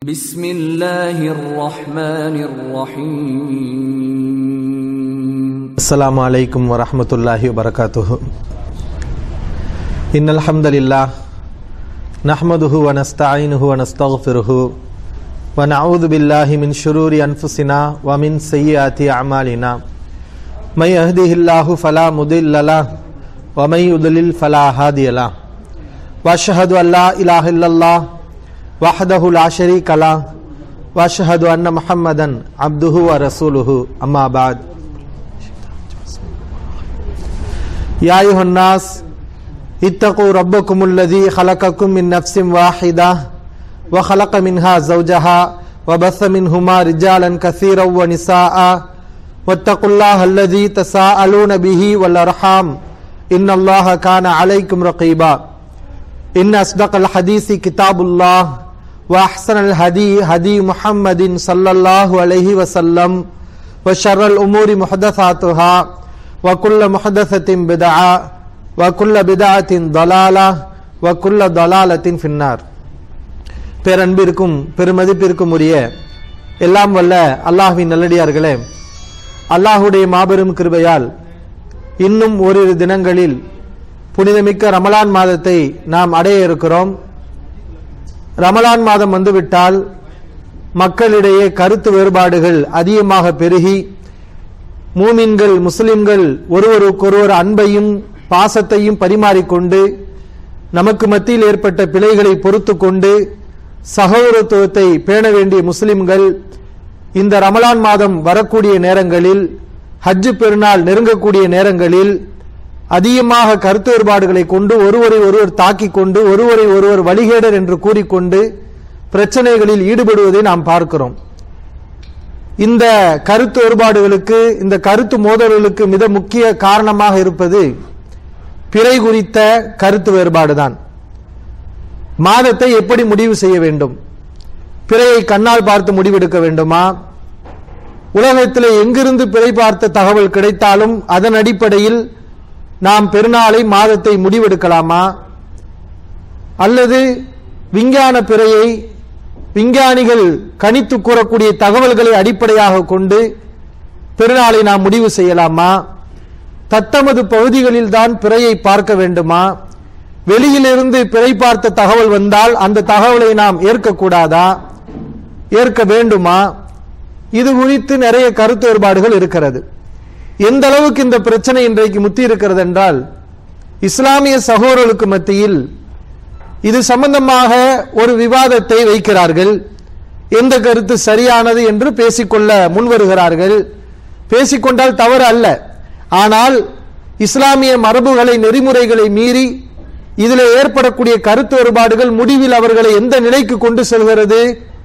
بسم الله الرحمن الرحيم السلام عليكم ورحمة الله وبركاته إن الحمد لله نحمده ونستعينه ونستغفره ونعوذ بالله من شرور أنفسنا ومن سيئات أعمالنا من يهده الله فلا مضل له ومن يضلل فلا هادي له وأشهد أن لا إله إلا الله وحده لا شريك له وأشهد أن محمدا عبده ورسوله أما بعد يا أيها الناس اتقوا ربكم الذي خلقكم من نفس واحدة وخلق منها زوجها وبث منهما رجالا كثيرا ونساء واتقوا الله الذي تساءلون به والأرحام إن الله كان عليكم رقيبا إن أصدق الحديث كتاب الله وأحسن الهدي هدي محمد صلى الله عليه وسلم وشر الأمور محدثاتها وكل محدثة بدعة وكل بدعة ضلالة وكل ضلالة في النار பேரன்பிற்கும் பெருமதிப்பிற்கும் உரிய எல்லாம் வல்ல அல்லாஹ்வின் நல்லடியார்களே அல்லாஹுடைய மாபெரும் கிருபையால் இன்னும் ஓரிரு தினங்களில் புனிதமிக்க ரமலான் மாதத்தை நாம் அடைய இருக்கிறோம் ரமலான் மாதம் வந்துவிட்டால் மக்களிடையே கருத்து வேறுபாடுகள் அதிகமாக பெருகி மூமின்கள் முஸ்லிம்கள் ஒருவருக்கொருவர் அன்பையும் பாசத்தையும் பரிமாறிக்கொண்டு நமக்கு மத்தியில் ஏற்பட்ட பிழைகளை பொறுத்து கொண்டு சகோதரத்துவத்தை பேண வேண்டிய முஸ்லிம்கள் இந்த ரமலான் மாதம் வரக்கூடிய நேரங்களில் ஹஜ்ஜு பெருநாள் நெருங்கக்கூடிய நேரங்களில் அதிகமாக கருத்து வேறுபாடுகளை கொண்டு ஒருவரை ஒருவர் தாக்கிக் கொண்டு ஒருவரை ஒருவர் வழிகேடர் என்று கூறிக்கொண்டு பிரச்சனைகளில் ஈடுபடுவதை நாம் பார்க்கிறோம் இந்த கருத்து வேறுபாடுகளுக்கு இந்த கருத்து மோதல்களுக்கு மிக முக்கிய காரணமாக இருப்பது பிறை குறித்த கருத்து வேறுபாடுதான் மாதத்தை எப்படி முடிவு செய்ய வேண்டும் பிறையை கண்ணால் பார்த்து முடிவெடுக்க வேண்டுமா உலகத்தில் எங்கிருந்து பிறை பார்த்த தகவல் கிடைத்தாலும் அதன் அடிப்படையில் நாம் பெருநாளை மாதத்தை முடிவெடுக்கலாமா அல்லது விஞ்ஞான பிறையை விஞ்ஞானிகள் கணித்து கூறக்கூடிய தகவல்களை அடிப்படையாக கொண்டு பெருநாளை நாம் முடிவு செய்யலாமா தத்தமது பகுதிகளில் தான் பிறையை பார்க்க வேண்டுமா வெளியிலிருந்து பிறை பார்த்த தகவல் வந்தால் அந்த தகவலை நாம் ஏற்கக்கூடாதா ஏற்க வேண்டுமா இது குறித்து நிறைய கருத்து வேறுபாடுகள் இருக்கிறது எந்த அளவுக்கு இந்த பிரச்சனை இன்றைக்கு முத்தி இருக்கிறது என்றால் இஸ்லாமிய சகோதரர்களுக்கு மத்தியில் இது சம்பந்தமாக ஒரு விவாதத்தை வைக்கிறார்கள் எந்த கருத்து சரியானது என்று பேசிக்கொள்ள முன்வருகிறார்கள் பேசிக்கொண்டால் தவறு அல்ல ஆனால் இஸ்லாமிய மரபுகளை நெறிமுறைகளை மீறி இதில் ஏற்படக்கூடிய கருத்து வேறுபாடுகள் முடிவில் அவர்களை எந்த நிலைக்கு கொண்டு செல்கிறது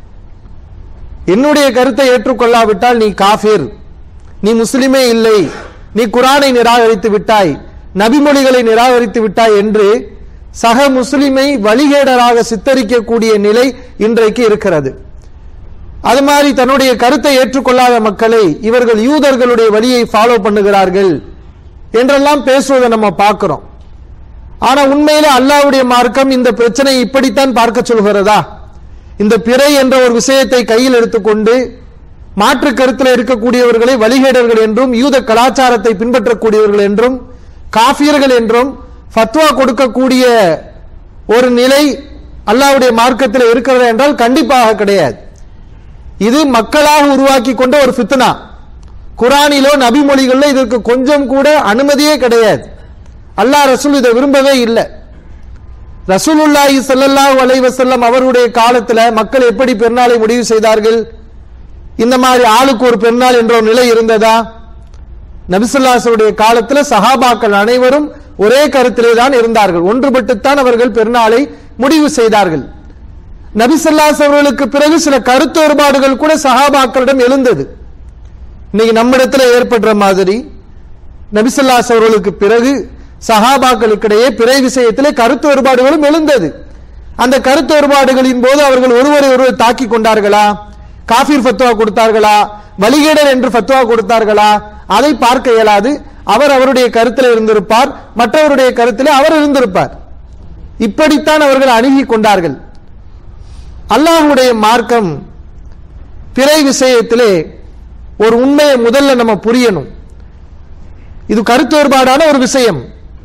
என்னுடைய கருத்தை ஏற்றுக்கொள்ளாவிட்டால் நீ காஃபிர் நீ முஸ்லிமே இல்லை நீ குரானை நிராகரித்து விட்டாய் நபிமொழிகளை நிராகரித்து விட்டாய் என்று சக முஸ்லிமை வழிகேடராக சித்தரிக்கக்கூடிய நிலை இன்றைக்கு இருக்கிறது அது மாதிரி தன்னுடைய கருத்தை ஏற்றுக்கொள்ளாத மக்களை இவர்கள் யூதர்களுடைய வழியை ஃபாலோ பண்ணுகிறார்கள் என்றெல்லாம் பேசுவதை நம்ம பார்க்கிறோம் ஆனா உண்மையில அல்லாவுடைய மார்க்கம் இந்த பிரச்சனையை இப்படித்தான் பார்க்க சொல்கிறதா இந்த பிறை என்ற ஒரு விஷயத்தை கையில் எடுத்துக்கொண்டு மாற்று கருத்தில் இருக்கக்கூடியவர்களை வழிகேடர்கள் என்றும் யூத கலாச்சாரத்தை பின்பற்றக்கூடியவர்கள் என்றும் காஃபியர்கள் என்றும் ஃபத்வா கொடுக்கக்கூடிய ஒரு நிலை அல்லாவுடைய மார்க்கத்தில் இருக்கிறதா என்றால் கண்டிப்பாக கிடையாது இது மக்களாக உருவாக்கி கொண்ட ஒரு ஃபித்னா குரானிலோ நபிமொழிகளிலோ இதற்கு கொஞ்சம் கூட அனுமதியே கிடையாது அல்லாஹ் ரசூல் இதை விரும்பவே இல்லை ரசூலுல்லாஹி ஸல்லல்லாஹு அலைஹி வஸல்லம் அவருடைய காலத்துல மக்கள் எப்படி பெருநாளை முடிவு செய்தார்கள் இந்த மாதிரி ஆளுக்கு ஒரு பெருநாள் என்ற ஒரு நிலை இருந்ததா நபிசுல்லாசுடைய காலத்துல சஹாபாக்கள் அனைவரும் ஒரே கருத்திலே தான் இருந்தார்கள் ஒன்றுபட்டுத்தான் அவர்கள் பெருநாளை முடிவு செய்தார்கள் நபிசல்லாஸ் அவர்களுக்கு பிறகு சில கருத்து வேறுபாடுகள் கூட சஹாபாக்களிடம் எழுந்தது இன்னைக்கு நம்மிடத்துல ஏற்படுற மாதிரி நபிசல்லாஸ் அவர்களுக்கு பிறகு சஹாபாக்களுக்கிடையே பிறை விஷயத்திலே கருத்து வேறுபாடுகளும் எழுந்தது அந்த கருத்து வேறுபாடுகளின் போது அவர்கள் ஒருவரை ஒருவர் தாக்கி கொண்டார்களா காஃபிர் ஃபத்வா கொடுத்தார்களா வழிகேடர் என்று ஃபத்வா கொடுத்தார்களா அதை பார்க்க இயலாது அவர் அவருடைய கருத்தில் இருந்திருப்பார் மற்றவருடைய கருத்தில் அவர் இருந்திருப்பார் இப்படித்தான் அவர்கள் அணுகி கொண்டார்கள் அல்லாஹ்வுடைய மார்க்கம் பிறை விஷயத்திலே ஒரு உண்மையை முதல்ல நம்ம புரியணும் இது கருத்து வேறுபாடான ஒரு விஷயம்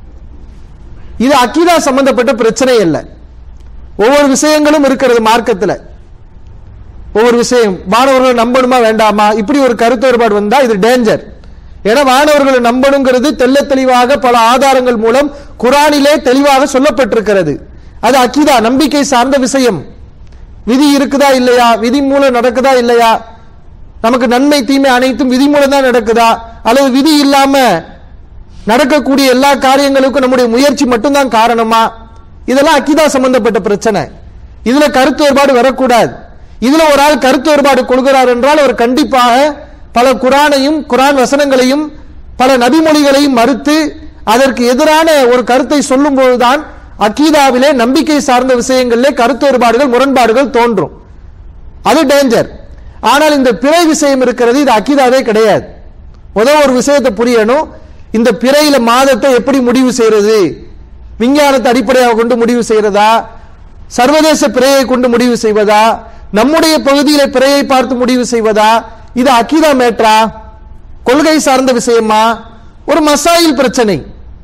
இது அக்கீதா சம்பந்தப்பட்ட பிரச்சனை அல்ல ஒவ்வொரு விஷயங்களும் இருக்கிறது மார்க்கத்தில் ஒவ்வொரு விஷயம் மாணவர்களை நம்பணுமா வேண்டாமா இப்படி ஒரு கருத்து வேறுபாடு வந்தா இது டேஞ்சர் ஏன்னா மாணவர்களை நம்பணுங்கிறது தெள்ள தெளிவாக பல ஆதாரங்கள் மூலம் குரானிலே தெளிவாக சொல்லப்பட்டிருக்கிறது அது அக்கீதா நம்பிக்கை சார்ந்த விஷயம் விதி இருக்குதா இல்லையா விதி மூலம் நடக்குதா இல்லையா நமக்கு நன்மை தீமை அனைத்தும் விதி மூலம் தான் நடக்குதா அல்லது விதி இல்லாம நடக்கக்கூடிய எல்லா காரியங்களுக்கும் நம்முடைய முயற்சி மட்டும்தான் காரணமா இதெல்லாம் அக்கிதா சம்பந்தப்பட்ட பிரச்சனை இதுல கருத்து வேறுபாடு வரக்கூடாது இதுல ஒரு ஆள் கருத்து வேறுபாடு கொள்கிறார் என்றால் அவர் கண்டிப்பாக பல குரானையும் குரான் வசனங்களையும் பல நபிமொழிகளையும் மறுத்து அதற்கு எதிரான ஒரு கருத்தை சொல்லும் போதுதான் அக்கீதாவிலே நம்பிக்கை சார்ந்த விஷயங்களிலே கருத்து வேறுபாடுகள் முரண்பாடுகள் தோன்றும் அது டேஞ்சர் ஆனால் இந்த பிறை விஷயம் இருக்கிறது இது அக்கீதாவே கிடையாது முதல் ஒரு விஷயத்தை புரியணும் இந்த பிறையில மாதத்தை எப்படி முடிவு செய்யறது விஞ்ஞானத்தை அடிப்படையாக கொண்டு முடிவு செய்யறதா சர்வதேச பிறையை கொண்டு முடிவு செய்வதா நம்முடைய பகுதியில பிறையை பார்த்து முடிவு செய்வதா இது அக்கீதா மேட்ரா கொள்கை சார்ந்த விஷயமா ஒரு மசாயில் பிரச்சனை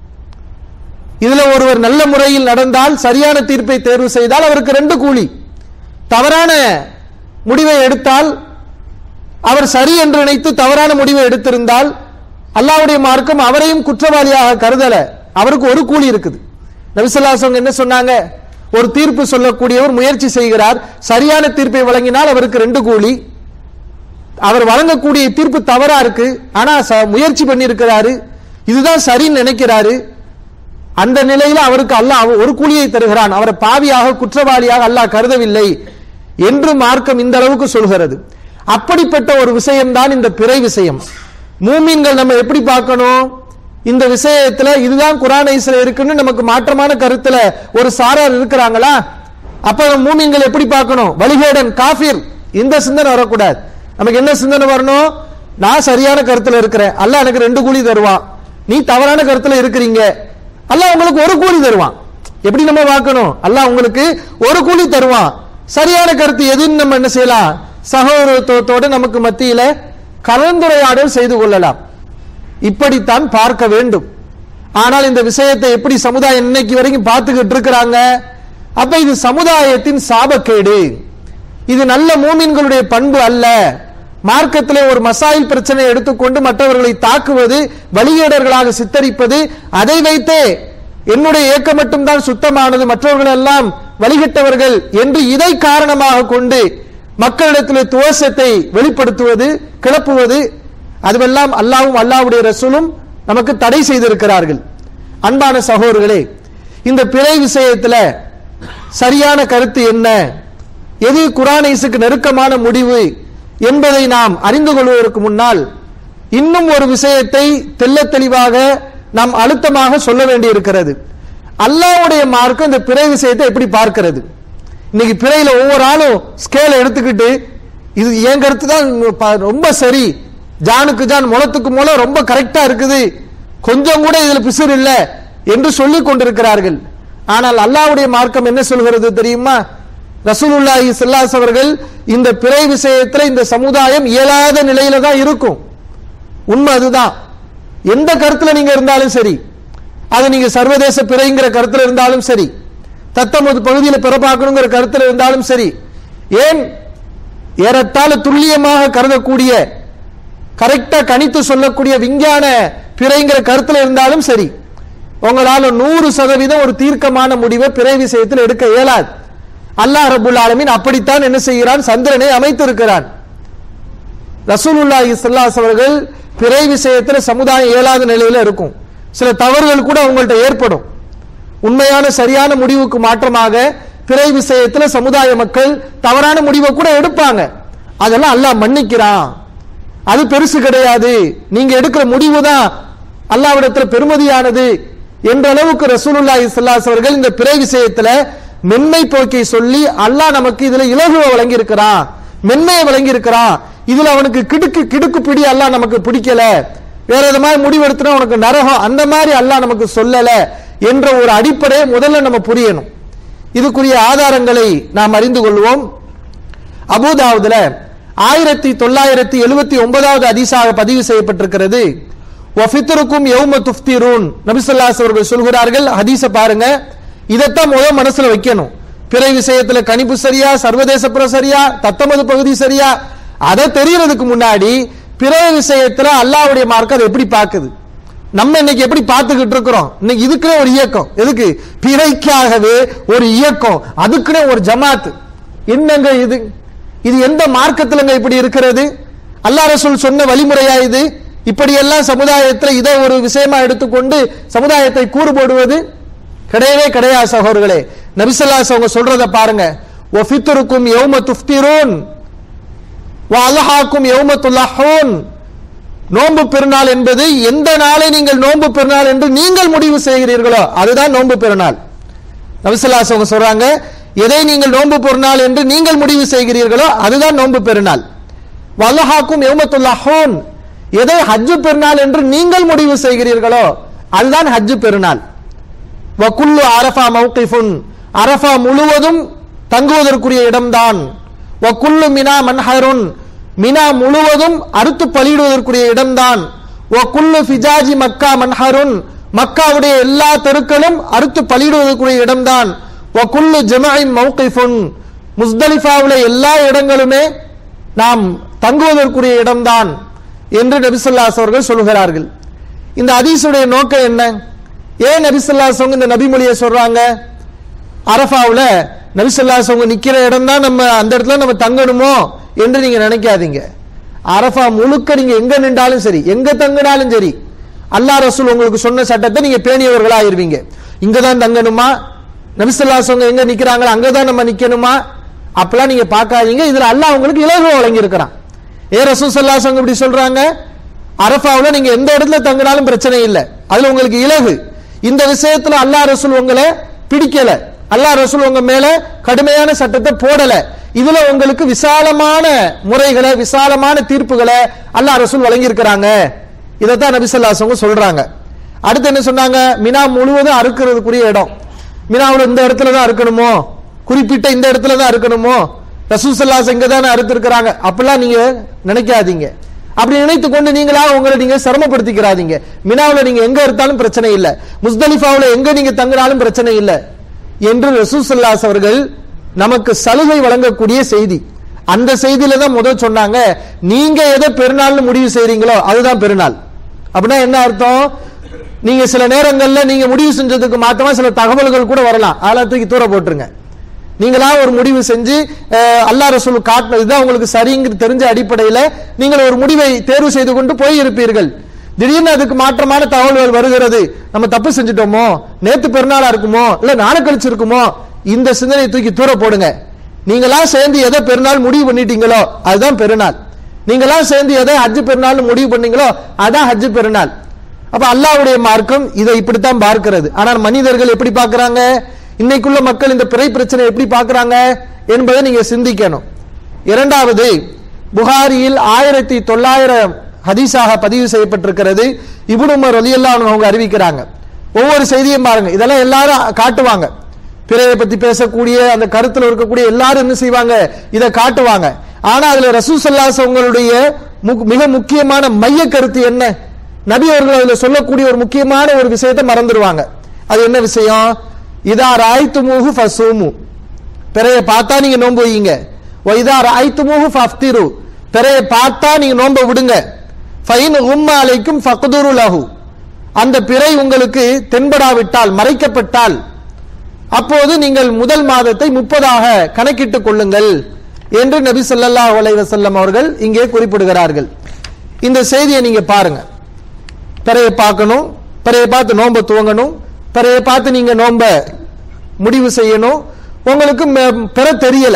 இதுல ஒருவர் நல்ல முறையில் நடந்தால் சரியான தீர்ப்பை தேர்வு செய்தால் அவருக்கு ரெண்டு கூலி தவறான முடிவை எடுத்தால் அவர் சரி என்று நினைத்து தவறான முடிவை எடுத்திருந்தால் அல்லாவுடைய மார்க்கம் அவரையும் குற்றவாளியாக கருதல அவருக்கு ஒரு கூலி இருக்குது நபிசல்லாசவங்க என்ன சொன்னாங்க ஒரு தீர்ப்பு சொல்லக்கூடியவர் முயற்சி செய்கிறார் சரியான தீர்ப்பை வழங்கினால் அவருக்கு ரெண்டு கூலி அவர் வழங்கக்கூடிய தீர்ப்பு தவறா இருக்கு ஆனா ச- முயற்சி பண்ணியிருக்கிறாரு இதுதான் சரின்னு நினைக்கிறாரு அந்த நிலையில அவருக்கு அல்லாஹ் ஒரு கூலியை தருகிறான் அவரை பாவியாக குற்றவாளியாக அல்லாஹ் கருதவில்லை என்று மார்க்கம் இந்த அளவுக்கு சொல்கிறது அப்படிப்பட்ட ஒரு விஷயம்தான் இந்த பிறை விஷயம் மூமீன்கள் நம்ம எப்படி பார்க்கணும் இந்த விஷயத்துல இதுதான் குரானைஸ்ல இருக்குன்னு நமக்கு மாற்றமான கருத்துல ஒரு சாரார் இருக்கிறாங்களா அப்ப நம்ம மூமீன்கள் எப்படி பார்க்கணும் வழிகேடன் காஃபிர் இந்த சிந்தனை வரக்கூடாது நமக்கு என்ன சிந்தனை வரணும் நான் சரியான கருத்துல இருக்கிறேன் அல்லாஹ் எனக்கு ரெண்டு கூலி தருவான் நீ தவறான கருத்துல இருக்கிறீங்க அல்லாஹ் உங்களுக்கு ஒரு கூலி தருவான் எப்படி நம்ம பார்க்கணும் அல்லாஹ் உங்களுக்கு ஒரு கூலி தருவான் சரியான கருத்து எதுன்னு நம்ம என்ன செய்யலாம் சகோதரத்துவத்தோட நமக்கு மத்தியில கலந்துரையாடல் செய்து கொள்ளலாம் இப்படித்தான் பார்க்க வேண்டும் ஆனால் இந்த விஷயத்தை எப்படி சமுதாயம் இன்னைக்கு வரைக்கும் பார்த்துக்கிட்டு இருக்கிறாங்க அப்ப இது சமுதாயத்தின் சாபக்கேடு இது நல்ல மூமின்களுடைய பண்பு அல்ல மார்க்கத்திலே ஒரு மசாயில் பிரச்சனை எடுத்துக்கொண்டு மற்றவர்களை தாக்குவது வழிகேடர்களாக சித்தரிப்பது அதை வைத்தே என்னுடைய இயக்கம் மட்டும்தான் சுத்தமானது மற்றவர்கள் எல்லாம் வழிகட்டவர்கள் என்று இதை காரணமாக கொண்டு மக்களிடத்தில் துவசத்தை வெளிப்படுத்துவது கிளப்புவது அதுவெல்லாம் அல்லாவும் அல்லாவுடைய ரசூலும் நமக்கு தடை செய்திருக்கிறார்கள் அன்பான சகோதரர்களே இந்த பிறை விஷயத்துல சரியான கருத்து என்ன எது குரானைசுக்கு நெருக்கமான முடிவு என்பதை நாம் அறிந்து கொள்வதற்கு முன்னால் இன்னும் ஒரு விஷயத்தை தெள்ளத் தெளிவாக நாம் அழுத்தமாக சொல்ல வேண்டியிருக்கிறது அல்லாஹ்வுடைய மார்க்கம் இந்த பிறை விஷயத்தை எப்படி பார்க்கிறது இன்னைக்கு பிறையில ஒவ்வொரு ஆளும் ஸ்கேலை எடுத்துக்கிட்டு இது என் கருத்து தான் ப- ரொம்ப சரி ஜானுக்கு ஜான் முளத்துக்கு முளம் ரொம்ப கரெக்டா இருக்குது கொஞ்சம் கூட இதுல பிசுறு இல்ல என்று சொல்லிக் கொண்டிருக்கிறார்கள் ஆனால் அல்லாஹ்வுடைய மார்க்கம் என்ன சொல்கிறது தெரியுமா ரசூலுல்லாஹி ஸல்லல்லாஹு அவர்கள் இந்த பிறை விஷயத்துல இந்த சமுதாயம் இயலாத நிலையில தான் இருக்கும் உண்மை அதுதான் எந்த கருத்துல நீங்க இருந்தாலும் சரி அது நீங்க சர்வதேச பிறைங்கிற கருத்துல இருந்தாலும் சரி தத்தமது பகுதியில் பிறப்பாக்கணுங்கிற கருத்துல இருந்தாலும் சரி ஏன் ஏறத்தாழ துல்லியமாக கருதக்கூடிய கரெக்டா கணித்து சொல்லக்கூடிய விஞ்ஞான பிறைங்கிற கருத்துல இருந்தாலும் சரி உங்களால நூறு சதவீதம் ஒரு தீர்க்கமான முடிவை பிறை விஷயத்தில் எடுக்க இயலாது அல்லாஹ் ரபுல் ஆலமீன் அப்படித்தான் என்ன செய்கிறான் சந்திரனை அமைத்திருக்கிறான் ரசூலுல்லாஹி ஸல்லல்லாஹு அவர்கள் பிறை விஷயத்துல சமுதாயம் இயலாத நிலையில இருக்கும் சில தவறுகள் கூட அவங்கள்ட்ட ஏற்படும் உண்மையான சரியான முடிவுக்கு மாற்றமாக பிறை விஷயத்துல சமுதாய மக்கள் தவறான முடிவை கூட எடுப்பாங்க அதெல்லாம் அல்லாஹ் மன்னிக்கிறான் அது பெருசு கிடையாது நீங்க எடுக்கிற முடிவு தான் அல்லாவிடத்துல பெருமதியானது என்ற அளவுக்கு ரசூலுல்லாஹி ஸல்லல்லாஹு அலைஹி அவர்கள் இந்த பிறை விஷயத்துல மென்மை போக்கை சொல்லி அல்லாஹ் நமக்கு இதுல இலகுவை வழங்கி இருக்கிறான் மென்மையை வழங்கி இருக்கிறான் இதுல அவனுக்கு கிடுக்கு கிடுக்கு பிடி அல்லாஹ் நமக்கு பிடிக்கல வேற எது மாதிரி முடிவெடுத்துனா உனக்கு நரகம் அந்த மாதிரி அல்லாஹ் நமக்கு சொல்லல என்ற ஒரு அடிப்படையை முதல்ல நம்ம புரியணும் இதுக்குரிய ஆதாரங்களை நாம் அறிந்து கொள்வோம் அபூதாவுதுல ஆயிரத்தி தொள்ளாயிரத்தி எழுபத்தி ஒன்பதாவது அதிசாக பதிவு செய்யப்பட்டிருக்கிறது ஒஃபித்தருக்கும் யௌம துஃப்திரூன் நபிசல்லாஸ் அவர்கள் சொல்கிறார்கள் ஹதீஸ பாருங்க இதைத்தான் முதல் மனசுல வைக்கணும் பிறை விஷயத்துல கணிப்பு சரியா சர்வதேச புற சரியா தத்தமது பகுதி சரியா அதை தெரியறதுக்கு முன்னாடி பிறை விஷயத்துல அல்லாஹ்வுடைய மார்க்கம் அதை எப்படி பார்க்குது நம்ம இன்னைக்கு எப்படி பார்த்துக்கிட்டு இருக்கிறோம் இன்னைக்கு இதுக்குனே ஒரு இயக்கம் எதுக்கு பிறைக்காகவே ஒரு இயக்கம் அதுக்குனே ஒரு ஜமாத் என்னங்க இது இது எந்த மார்க்கத்திலங்க இப்படி இருக்கிறது அல்லாஹ் ரசூல் சொன்ன வழிமுறையா இது இப்படியெல்லாம் சமுதாயத்தில் இதை ஒரு விஷயமா எடுத்துக்கொண்டு சமுதாயத்தை கூறு போடுவது கிடையவே கிடையாது சகோதரர்களே நபிசல்லாஸ் அவங்க சொல்றத பாருங்க ஒஃபித்துருக்கும் யௌம துஃப்திரூன் வஅல்ஹாக்கும் யௌம துலஹூன் நோன்பு பெருநாள் என்பது எந்த நாளை நீங்கள் நோன்பு பெருநாள் என்று நீங்கள் முடிவு செய்கிறீர்களோ அதுதான் நோன்பு பெருநாள் நபிசல்லாஸ் அவங்க சொல்றாங்க எதை நீங்கள் நோன்பு பெருநாள் என்று நீங்கள் முடிவு செய்கிறீர்களோ அதுதான் நோன்பு பெருநாள் வல்லஹாக்கும் யௌமத்துல்லாஹூன் எதை ஹஜ்ஜு பெருநாள் என்று நீங்கள் முடிவு செய்கிறீர்களோ அதுதான் ஹஜ்ஜு பெருநாள் வகுல்லு அரஃபா மௌகிஃபுன் அரஃபா முழுவதும் தங்குவதற்குரிய இடம்தான் வகுல்லு மினா மன்ஹருன் மினா முழுவதும் அறுத்து பலியிடுவதற்குரிய இடம்தான் வகுல்லு ஃபிஜாஜி மக்கா மன்ஹருன் மக்காவுடைய எல்லா தெருக்களும் அறுத்து பலியிடுவதற்குரிய இடம்தான் வகுல்லு ஜமாயின் மௌகிஃபுன் முஸ்தலிஃபாவுல எல்லா இடங்களுமே நாம் தங்குவதற்குரிய இடம்தான் என்று நபிசல்லாஸ் அவர்கள் சொல்கிறார்கள் இந்த ஹதீஸுடைய நோக்கம் என்ன ஏன் நபிசல்லாஸ் அவங்க இந்த நபிமொழியை சொல்றாங்க அரஃபாவுல நபிசல்லாஸ் அவங்க நிக்கிற இடம் தான் நம்ம அந்த இடத்துல நம்ம தங்கணுமோ என்று நீங்க நினைக்காதீங்க அரஃபா முழுக்க நீங்க எங்க நின்றாலும் சரி எங்க தங்கினாலும் சரி அல்லாஹ் ரசூல் உங்களுக்கு சொன்ன சட்டத்தை நீங்க பேணியவர்களா ஆயிருவீங்க இங்க தான் தங்கணுமா நபிசல்லாஸ் அவங்க எங்க நிக்கிறாங்களோ அங்கதான் நம்ம நிக்கணுமா அப்பெல்லாம் நீங்க பார்க்காதீங்க இதுல அல்லாஹ் உங்களுக்கு இலகு வழங்கி இருக்கிறான் ஏ ரசூல் சல்லாஸ் அவங்க இப்படி சொல்றாங்க அரஃபாவுல நீங்க எந்த இடத்துல தங்கினாலும் பிரச்சனை இல்லை அதுல உங்களுக்கு இலகு இந்த விஷயத்துல அல்லாஹ் ரசூல் உங்களை பிடிக்கல அல்லாஹ் ரசூல் உங்க மேல கடுமையான சட்டத்தை போடல இதுல உங்களுக்கு விசாலமான முறைகளை விசாலமான தீர்ப்புகளை அல்லாஹ் ரசூல் வழங்கி இருக்கிறாங்க இதைத்தான் நபிசல்லாசவங்க சொல்றாங்க அடுத்து என்ன சொன்னாங்க மினா முழுவதும் அறுக்கிறதுக்குரிய இடம் மினாவுல இந்த இடத்துல தான் அறுக்கணுமோ குறிப்பிட்ட இந்த இடத்துல தான் அறுக்கணுமோ ரசூசல்லாஸ் இங்க தானே அறுத்திருக்கிறாங்க அப்படிலாம் நீங்க நினைக்காதீங்க அப்படி நினைத்து கொண்டு நீங்களா உங்களை நீங்க சிரமப்படுத்திக்கிறாதீங்க மினாவுல நீங்க எங்க இருந்தாலும் பிரச்சனை இல்லை முஸ்தலிஃபாவுல எங்க நீங்க தங்கினாலும் பிரச்சனை இல்லை என்று ரசூசல்லாஸ் அவர்கள் நமக்கு சலுகை வழங்கக்கூடிய செய்தி அந்த செய்தியில தான் முதல் சொன்னாங்க நீங்க எதை பெருநாள்னு முடிவு செய்றீங்களோ அதுதான் பெருநாள் அப்படின்னா என்ன அர்த்தம் நீங்க சில நேரங்கள்ல நீங்க முடிவு செஞ்சதுக்கு மாத்தமா சில தகவல்கள் கூட வரலாம் அதெல்லாம் தூக்கி தூர போட்டுருங்க நீங்களா ஒரு முடிவு செஞ்சு அஹ், அல்லாஹ் ரசூல் காட்டினது தான் உங்களுக்கு சரிங்கிற தெரிஞ்ச அடிப்படையில் நீங்கள் ஒரு முடிவை தேர்வு செய்து கொண்டு போய் இருப்பீர்கள் திடீர்னு அதுக்கு மாற்றமான தகவல்கள் வருகிறது நம்ம தப்பு செஞ்சுட்டோமோ நேத்து பெருநாளா இருக்குமோ இல்ல நாளை கழிச்சு இருக்குமோ இந்த சிந்தனையை தூக்கி தூர போடுங்க நீங்களா சேர்ந்து எதை பெருநாள் முடிவு பண்ணிட்டீங்களோ அதுதான் பெருநாள் நீங்களா சேர்ந்து எதை ஹஜ்ஜு பெருநாள் முடிவு பண்ணீங்களோ அதான் ஹஜ்ஜு பெருநாள் அப்ப அல்லாஹ்வுடைய மார்க்கம் இதை இப்படித்தான் பார்க்கிறது ஆனால் மனிதர்கள் எப்படி பார்க்கறாங்க இன்னைக்குள்ள மக்கள் இந்த பிறை பிரச்சனை எப்படி பார்க்கறாங்க என்பதை நீங்க சிந்திக்கணும் இரண்டாவது புகாரியில் ஆயிரத்தி தொள்ளாயிரம் ஹதீஸாக பதிவு செய்யப்பட்டிருக்கிறது இப்னு உமர் ரலியல்லாஹு அன்ஹு அவங்க அறிவிக்கிறாங்க ஒவ்வொரு செய்தியும் பாருங்க இதெல்லாம் எல்லாரும் காட்டுவாங்க பிறையை பத்தி பேசக்கூடிய அந்த கருத்துல இருக்கக்கூடிய எல்லாரும் என்ன செய்வாங்க இதை காட்டுவாங்க ஆனா அதுல ரசூசல்லாஸ் அவங்களுடைய முக்- மிக முக்கியமான மைய கருத்து என்ன நபி அவர்கள் அதுல சொல்லக்கூடிய ஒரு முக்கியமான ஒரு விஷயத்தை மறந்துடுவாங்க அது என்ன விஷயம் இதா ராய்த்து மூஹு ஃபசூமு பிறையை பார்த்தா நீங்க நோன்பு வையுங்க வைதா ராய்த்து மூஹு ஃபஃப்திரு பிறையை பார்த்தா நீங்க நோன்பை விடுங்க ஃபைன் உம்ம அலைக்கும் ஃபக்துரு லஹு அந்த பிறை உங்களுக்கு தென்படாவிட்டால் மறைக்கப்பட்டால் அப்போது நீங்கள் முதல் மாதத்தை முப்பதாக கணக்கிட்டுக் கொள்ளுங்கள் என்று நபி ஸல்லல்லாஹு அலைஹி வஸல்லம் அவர்கள் இங்கே குறிப்பிடுகிறார்கள் இந்த செய்தியை நீங்க பாருங்க பிறையை பார்க்கணும் பிறையை பார்த்து நோன்பை துவங்கணும் பிறையை பார்த்து நீங்க நோன்ப முடிவு செய்யணும் உங்களுக்கு ம- பிற தெரியல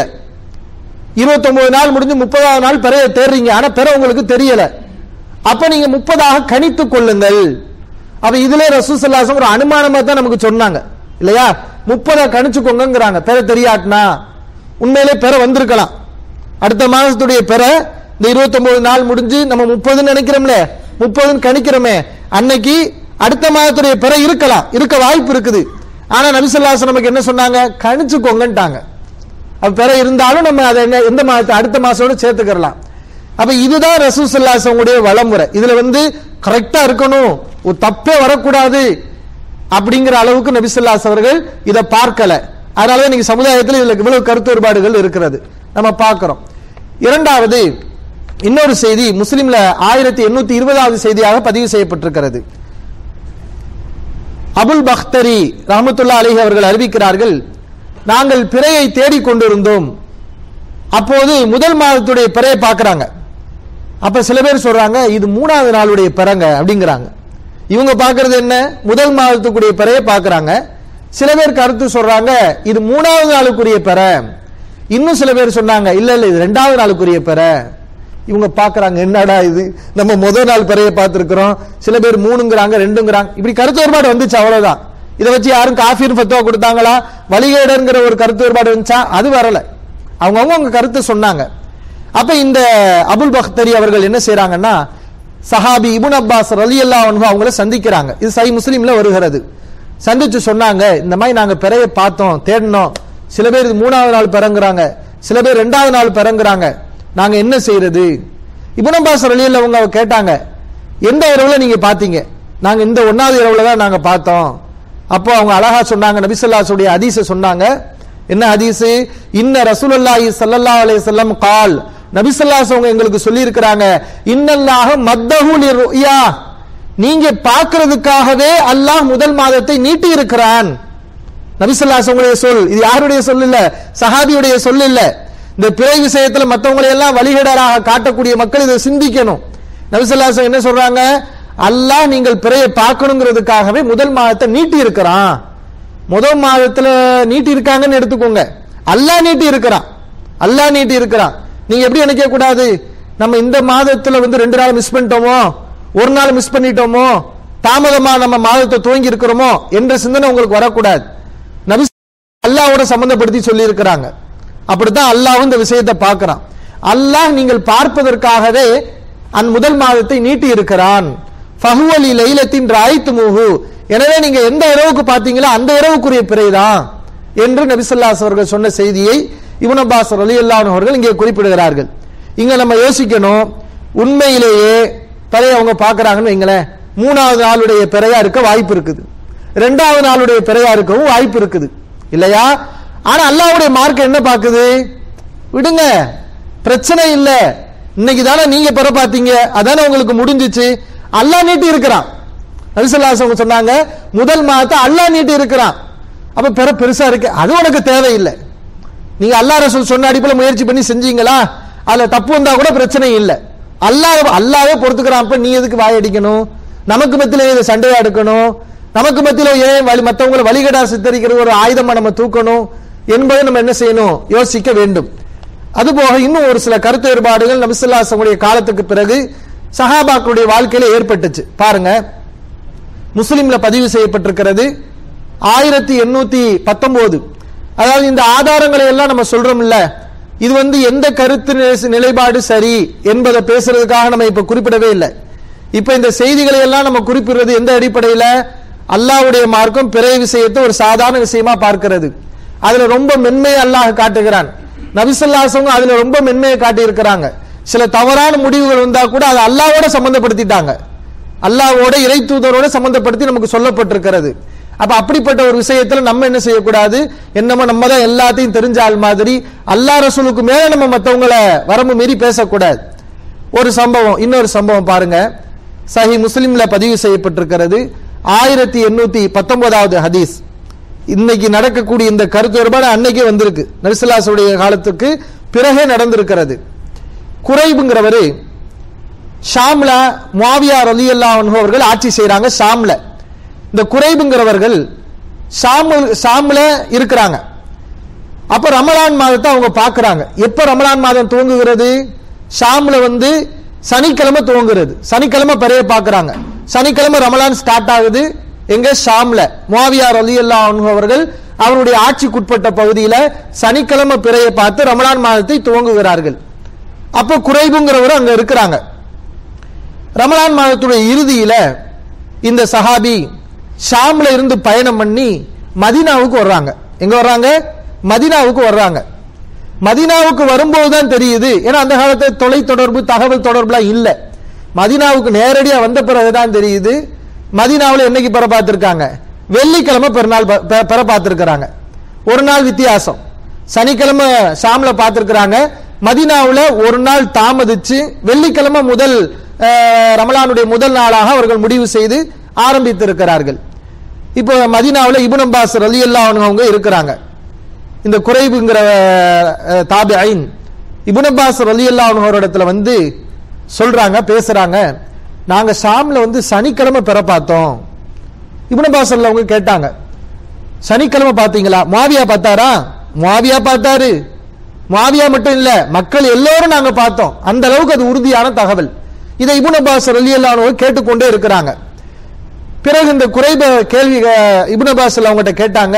29 நாள் முடிஞ்சு முப்பதாவது நாள் பிறையை தேடுறீங்க ஆனா பிற உங்களுக்கு தெரியல அப்ப நீங்க முப்பதாக கணித்துக் கொள்ளுங்கள் அப்ப இதுல ரசூசல்லாசம் ஒரு அனுமானமா தான் நமக்கு சொன்னாங்க இல்லையா முப்பதா கணிச்சுக்கோங்கிறாங்க பிற தெரியாட்டினா உண்மையிலே பிற வந்திருக்கலாம் அடுத்த மாதத்துடைய பிற இந்த 29 நாள் முடிஞ்சு நம்ம முப்பதுன்னு நினைக்கிறோம்ல முப்பதுன்னு கணிக்கிறோமே அன்னைக்கு அடுத்த மாதத்துடைய பிற இருக்கலாம் இருக்க வாய்ப்பு இருக்குது ஆனா நபிசல்லாசம் நமக்கு என்ன சொன்னாங்க கணிச்சுக்கோங்கன்ட்டாங்க அப்ப பிற இருந்தாலும் நம்ம அதை என்ன எந்த மாதத்தை அடுத்த மாசத்தோட சேர்த்துக்கிறலாம் அப்ப இதுதான் ரசூசல்லாசவங்களுடைய வளமுறை இதுல வந்து கரெக்டா இருக்கணும் ஒரு தப்பே வரக்கூடாது அப்படிங்கிற அளவுக்கு நபிசல்லாஸ் அவர்கள் இதை பார்க்கல அதனாலதான் இன்னைக்கு சமுதாயத்தில் இதுல இவ்வளவு கருத்து வேறுபாடுகள் இருக்கிறது நம்ம பார்க்கிறோம் இரண்டாவது இன்னொரு செய்தி முஸ்லிம்ல ஆயிரத்தி எண்ணூத்தி இருபதாவது செய்தியாக பதிவு செய்யப்பட்டிருக்கிறது அபுல் பக்தரி ரஹமத்துல்லா அலிஹி அவர்கள் அறிவிக்கிறார்கள் நாங்கள் பிறையை தேடிக் கொண்டிருந்தோம் அப்போது முதல் மாதத்துடைய பிறையை பார்க்கறாங்க அப்ப சில பேர் சொல்றாங்க இது மூணாவது நாளுடைய பிறங்க அப்படிங்கிறாங்க இவங்க பார்க்கறது என்ன முதல் மாதத்துக்குரிய பிறையை பார்க்கறாங்க சில பேர் கருத்து சொல்றாங்க இது மூணாவது நாளுக்குரிய பிற இன்னும் சில பேர் சொன்னாங்க இல்ல இல்ல இது ரெண்டாவது நாளுக்குரிய பிற இவங்க பார்க்கறாங்க என்னடா இது நம்ம முதல் நாள் பிறையை பார்த்திருக்கிறோம் சில பேர் மூணுங்கிறாங்க ரெண்டுங்கிறாங்க இப்படி கருத்து வேறுபாடு வந்துச்சு அவ்வளவுதான் இதை வச்சு யாரும் காஃபின்னு ஃபத்துவா கொடுத்தாங்களா வழிகேடங்கிற ஒரு கருத்து வேறுபாடு வந்துச்சா அது வரல அவங்கவுங்க அவங்க கருத்து சொன்னாங்க அப்ப இந்த அபுல் பக்தரி அவர்கள் என்ன செய்றாங்கன்னா சஹாபி இபுன் அப்பாஸ் ரலி அல்லா அவங்கள சந்திக்கிறாங்க இது சை முஸ்லீம்ல வருகிறது சந்திச்சு சொன்னாங்க இந்த மாதிரி நாங்க பிறைய பார்த்தோம் தேடினோம் சில பேர் இது மூணாவது நாள் பிறங்குறாங்க சில பேர் ரெண்டாவது நாள் பிறங்குறாங்க நாங்க என்ன செய்யறது இபுன் அப்பாஸ் ரலி அல்லா அவங்க கேட்டாங்க எந்த இரவுல நீங்க பாத்தீங்க நாங்க இந்த ஒன்னாவது இரவுல தான் நாங்க பார்த்தோம் அப்போ அவங்க அழகா சொன்னாங்க நபிசல்லாசுடைய ஹதீஸ சொன்னாங்க என்ன ஹதீஸ் இன்ன ரசூலுல்லாஹி ஸல்லல்லாஹு அலைஹி வஸல்லம் கால் நபிசல்லாஸ் அவங்க எங்களுக்கு சொல்லி இருக்கிறாங்க இன்னல்லாஹ மத்தஹு லிருயா நீங்க பார்க்கிறதுக்காகவே அல்லாஹ் முதல் மாதத்தை நீட்டி இருக்கிறான் நபிசல்லாஸ் உங்களுடைய சொல் இது யாருடைய சொல் இல்ல சஹாபியுடைய சொல் இல்ல இந்த பிறை விஷயத்துல மத்தவங்களை எல்லாம் வழிகேடராக காட்டக்கூடிய மக்கள் இதை சிந்திக்கணும் நபிசல்லாஸ் என்ன சொல்றாங்க அல்லாஹ் நீங்கள் பிறையை பார்க்கணுங்கிறதுக்காகவே முதல் மாதத்தை நீட்டி இருக்கிறான் முதல் மாதத்துல நீட்டி இருக்காங்கன்னு எடுத்துக்கோங்க அல்லாஹ் நீட்டி இருக்கிறான் அல்லாஹ் நீட்டி இருக்கிறான் நீங்க எப்படி நினைக்க கூடாது நம்ம இந்த மாதத்துல வந்து ரெண்டு நாள் மிஸ் பண்ணிட்டோமோ ஒரு நாள் மிஸ் பண்ணிட்டோமோ தாமதமா நம்ம மாதத்தை துவங்கி இருக்கிறோமோ என்ற சிந்தனை உங்களுக்கு வரக்கூடாது நபி அல்லாவோட சம்பந்தப்படுத்தி சொல்லி இருக்கிறாங்க அப்படித்தான் அல்லாஹ் இந்த விஷயத்தை பார்க்கிறான் அல்லாஹ் நீங்கள் பார்ப்பதற்காகவே அந்த முதல் மாதத்தை நீட்டி இருக்கிறான் ஃபஹுவலி லைலத்தின் ராய்த்து மூஹு எனவே நீங்க எந்த இரவுக்கு பார்த்தீங்களோ அந்த இரவுக்குரிய பிறைதான் என்று நபிசல்லாஸ் அவர்கள் சொன்ன செய்தியை இவன் அப்பாஸ் அலி அவர்கள் இங்கே குறிப்பிடுகிறார்கள் இங்க நம்ம யோசிக்கணும் உண்மையிலேயே பிறைய அவங்க பார்க்கறாங்கன்னு வைங்களேன் மூணாவது நாளுடைய பிறையா இருக்க வாய்ப்பு இருக்குது ரெண்டாவது நாளுடைய பிறையா இருக்கவும் வாய்ப்பு இருக்குது இல்லையா ஆனா அல்லாவுடைய மார்க் என்ன பாக்குது விடுங்க பிரச்சனை இல்ல இன்னைக்கு தானே நீங்க பெற பாத்தீங்க அதானே உங்களுக்கு முடிஞ்சிச்சு அல்லாஹ் நீட்டி இருக்கிறான் நபிசல்லாஸ் அவங்க சொன்னாங்க முதல் மாதத்தை அல்லாஹ் நீட்டி இருக்கிறான் அப்ப பெற பெருசா இருக்கு அது உனக்கு தேவையில்லை நீங்க அல்லா ரசூல் சொன்ன அடிப்படையில் முயற்சி பண்ணி செஞ்சீங்களா அதுல தப்பு வந்தா கூட பிரச்சனை இல்லை அல்லாஹ் அல்லாவே பொறுத்துக்கிறான் அப்ப நீ எதுக்கு வாயடிக்கணும் நமக்கு மத்தியில இதை சண்டையா எடுக்கணும் நமக்கு மத்தியில ஏன் வழி மற்றவங்களை வழிகடா சித்தரிக்கிற ஒரு ஆயுதமா நம்ம தூக்கணும் என்பதை நம்ம என்ன செய்யணும் யோசிக்க வேண்டும் அதுபோக இன்னும் ஒரு சில கருத்து வேறுபாடுகள் நபிசுல்லாசனுடைய காலத்துக்கு பிறகு சஹாபாக்களுடைய வாழ்க்கையில ஏற்பட்டுச்சு பாருங்க முஸ்லிம்ல பதிவு செய்யப்பட்டிருக்கிறது ஆயிரத்தி எண்ணூத்தி பத்தொன்பது அதாவது இந்த ஆதாரங்களை எல்லாம் நம்ம சொல்றோம் இல்ல இது வந்து எந்த கருத்து நிலை- நிலைப்பாடு சரி என்பதை பேசுறதுக்காக நம்ம இப்ப குறிப்பிடவே இல்லை இப்ப இந்த செய்திகளை எல்லாம் நம்ம குறிப்பிடுறது எந்த அடிப்படையில அல்லாஹ்வுடைய மார்க்கம் பிறை விஷயத்தை ஒரு சாதாரண விஷயமா பார்க்கிறது அதுல ரொம்ப மென்மையை அல்லாஹ் காட்டுகிறான் நபிசல்லாசவங்க அதுல ரொம்ப மென்மையை காட்டி இருக்கிறாங்க சில தவறான முடிவுகள் வந்தா கூட அதை அல்லாஹ்வோட சம்பந்தப்படுத்திட்டாங்க அல்லாஹ்வோட இறை தூதரோட சம்பந்தப்படுத்தி நமக்கு சொல்லப்பட்டிருக்கிறது அப்ப அப்படிப்பட்ட ஒரு விஷயத்துல நம்ம என்ன செய்யக்கூடாது என்னமோ நம்ம தான் எல்லாத்தையும் தெரிஞ்ச ஆள் மாதிரி அல்லாஹ் ரசூலுக்கு மேல நம்ம மத்தவங்கள வரம்பு மீறி பேசக்கூடாது ஒரு சம்பவம் இன்னொரு சம்பவம் பாருங்க சஹி முஸ்லிம்ல பதிவு செய்யப்பட்டிருக்கிறது ஆயிரத்தி எண்ணூத்தி பத்தொன்பதாவது ஹதீஸ் இன்னைக்கு நடக்கக்கூடிய இந்த கருத்து வேறுபாடு அன்னைக்கே வந்திருக்கு நபிசுல்லாசுடைய காலத்துக்கு பிறகே நடந்திருக்கிறது குறைபுங்கிறவரு ஷாம்ல முவாவியா ரலியல்லா அவர்கள் ஆட்சி செய்றாங்க ஷாம்ல இந்த குறைபுங்கிறவர்கள் ஷாமு ஷாம்ல இருக்கிறாங்க அப்ப ரமலான் மாதத்தை அவங்க பார்க்கறாங்க எப்ப ரமலான் மாதம் துவங்குகிறது ஷாம்ல வந்து சனிக்கிழமை துவங்குறது சனிக்கிழமை பிறைய பார்க்கறாங்க சனிக்கிழமை ரமலான் ஸ்டார்ட் ஆகுது எங்க ஷாம்ல முவாவியா ரலியல்லா அவர்கள் அவருடைய ஆட்சிக்குட்பட்ட பகுதியில சனிக்கிழமை பிறையை பார்த்து ரமலான் மாதத்தை துவங்குகிறார்கள் அப்ப குறைபுங்கிறவர் அங்க இருக்கிறாங்க ரமலான் மாதத்துடைய இறுதியில இந்த சஹாபி ஷாம்ல இருந்து பயணம் பண்ணி மதீனாவுக்கு வர்றாங்க எங்க வர்றாங்க மதீனாவுக்கு வர்றாங்க மதீனாவுக்கு வரும்போது தான் தெரியுது ஏன்னா அந்த காலத்துல தொலை தொடர்பு தகவல் தொடர்புலாம் இல்ல மதீனாவுக்கு நேரடியா வந்த பிறகுதான் தெரியுது மதீனாவுல என்னைக்கு பெற பார்த்திருக்காங்க வெள்ளிக்கிழமை பெருநாள் ப- பெ- பெற பார்த்திருக்கிறாங்க ஒரு நாள் வித்தியாசம் சனிக்கிழமை ஷாம்ல பார்த்திருக்கிறாங்க மதீனாவுல ஒரு நாள் தாமதிச்சு வெள்ளிக்கிழமை முதல் அஹ், ரமலானுடைய முதல் நாளாக அவர்கள் முடிவு செய்து ஆரம்பித்திருக்கிறார்கள் இப்போ மதீனாவுல இப்னு அப்பாஸ் ரலியல்லாஹு அன்ஹு அவங்க இருக்கிறாங்க இந்த குறைவுங்கிற தாபி ஐன் இபுன் அப்பாஸ் ரலியல்லாஹு அன்ஹு அவரிடத்துல வந்து சொல்றாங்க பேசுறாங்க நாங்க ஷாம்ல வந்து சனிக்கிழமை பெற பார்த்தோம் இப்னு அப்பாஸ் அவங்க கேட்டாங்க சனிக்கிழமை பார்த்தீங்களா மாவியா பார்த்தாரா மாவியா பார்த்தாரு மாவியா மட்டும் இல்ல மக்கள் எல்லோரும் நாங்க பார்த்தோம் அந்த அளவுக்கு அது உறுதியான தகவல் இதை இபுன் அப்பாஸ் ரலியல்லாஹு அன்ஹு கேட்டுக்கொண்டே இருக்கிறாங்க பிறகு இந்த குறைப கேள்வி அஹ், இப்னு அப்பாஸ் அவங்ககிட்ட கேட்டாங்க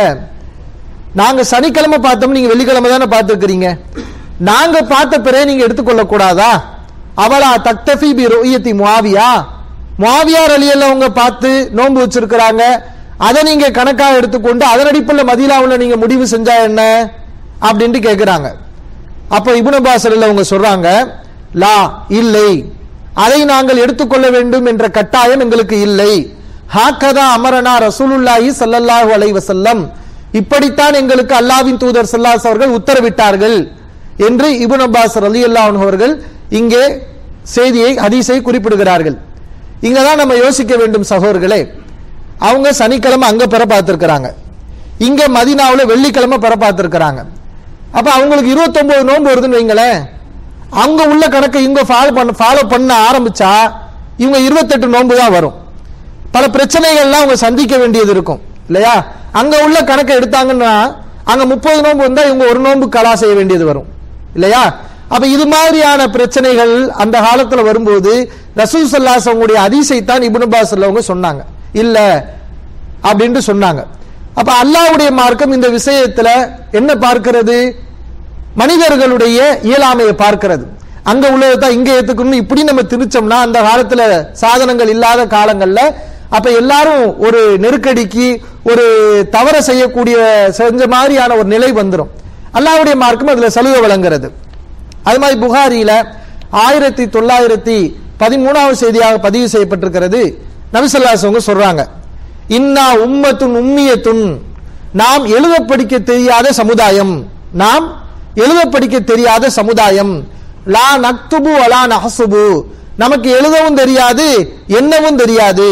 நாங்க சனிக்கிழமை பார்த்தோம் நீங்க வெள்ளிக்கிழமை தானே பார்த்துருக்கிறீங்க நாங்க பார்த்த பிறகு நீங்க எடுத்துக்கொள்ள கூடாதா அவளா தக்தஃபி பி ருயத்தி முஆவியா முஆவியார் அலியல்ல அவங்க பார்த்து நோன்பு வச்சிருக்கிறாங்க அதை நீங்க கணக்காக எடுத்துக்கொண்டு அதன் அடிப்படையில் மதீனாவுல நீங்க முடிவு செஞ்சா என்ன அப்படின்ட்டு கேக்குறாங்க அப்ப இப்னு அப்பாஸ் ரலியல்லாஹு அவங்க சொல்றாங்க லா இல்லை அதை நாங்கள் எடுத்துக்கொள்ள வேண்டும் என்ற கட்டாயம் எங்களுக்கு இல்லை ஹாக்கதா அமரனா ரசூலுல்லாஹி ஸல்லல்லாஹு அலைஹி வஸல்லம் இப்படித்தான் எங்களுக்கு அல்லாஹ்வின் தூதர் ஸல்லல்லாஹு அவர்கள் உத்தரவிட்டார்கள் என்று இப்னு அப்பாஸ் ரலியல்லாஹு அன்ஹு அவர்கள் இங்கே செய்தியை ஹதீஸை குறிப்பிடுகிறார்கள் இங்க தான் நம்ம யோசிக்க வேண்டும் சகோதரர்களே அவங்க சனிக்கிழமை அங்க பெற பார்த்திருக்கிறாங்க இங்க மதீனாவுல வெள்ளிக்கிழமை பெற பார்த்திருக்கிறாங்க அப்ப அவங்களுக்கு 29 நோன்பு வருதுன்னு வைங்களேன் அங்க உள்ள கணக்கை இவங்க ஃபாலோ பண்ண ஃபாலோ பண்ண ஆரம்பிச்சா இவங்க 28 நோன்பு தான் வரும் பல பிரச்சனைகள்லாம் அவங்க சந்திக்க வேண்டியது இருக்கும் இல்லையா அங்க உள்ள கணக்கை எடுத்தாங்கன்னா அங்க முப்பது நோன்பு வந்தா இவங்க ஒரு நோன்பு கலா செய்ய வேண்டியது வரும் இல்லையா அப்ப இது மாதிரியான பிரச்சனைகள் அந்த காலத்துல வரும்போது ரசூல் சல்லாஸ் அவங்களுடைய அதிசை தான் இப்னு அப்பாஸ் அவங்க சொன்னாங்க இல்ல அப்படின்ட்டு சொன்னாங்க அப்ப அல்லாஹ்வுடைய மார்க்கம் இந்த விஷயத்துல என்ன பார்க்கிறது மனிதர்களுடைய இயலாமையை பார்க்கிறது அங்க உள்ளதை தான் இங்க ஏத்துக்கணும் இப்படி நம்ம திரிச்சோம்னா அந்த காலத்துல சாதனங்கள் இல்லாத காலங்கள்ல அப்ப எல்லாரும் ஒரு நெருக்கடிக்கு ஒரு தவற செய்யக்கூடிய செஞ்ச மாதிரியான ஒரு நிலை வந்துடும் அல்லாஹ்வுடைய மார்க்கம் அதுல சலுகை வழங்குறது அது மாதிரி புகாரியில ஆயிரத்தி தொள்ளாயிரத்தி பதிமூணாவது செய்தியாக பதிவு செய்யப்பட்டிருக்கிறது நபிசல்லாசவங்க சொல்றாங்க இன்னா உம்மத்துன் உம்மியத்துன் நாம் எழுத படிக்க தெரியாத சமுதாயம் நாம் எழுத படிக்க தெரியாத சமுதாயம் லா நக்துபு அலா நஹசுபு நமக்கு எழுதவும் தெரியாது எண்ணவும் தெரியாது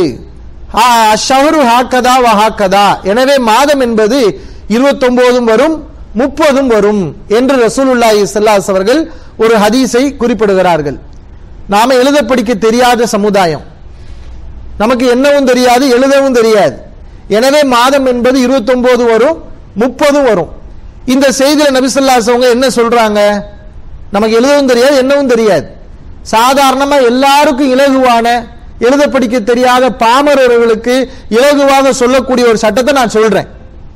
ஷஹரு ஹாக்கதா வ ஹாக்கதா எனவே மாதம் என்பது 29 வரும் முப்பதும் வரும் என்று ரசூலுல்லாஹி ஸல்லல்லாஹு அவர்கள் ஒரு ஹதீஸை குறிப்பிடுகிறார்கள் நாம எழுத படிக்க தெரியாத சமுதாயம் நமக்கு என்னவும் தெரியாது எழுதவும் தெரியாது எனவே மாதம் என்பது 29 வரும் முப்பதும் வரும் இந்த செய்தியில நபிசல்லாஸ் அவங்க என்ன சொல்றாங்க நமக்கு எழுதவும் தெரியாது என்னவும் தெரியாது சாதாரணமா எல்லாருக்கும் இலகுவான எழுத படிக்க தெரியாத பாமரர்களுக்கு இலகுவாக சொல்லக்கூடிய ஒரு சட்டத்தை நான் சொல்றேன்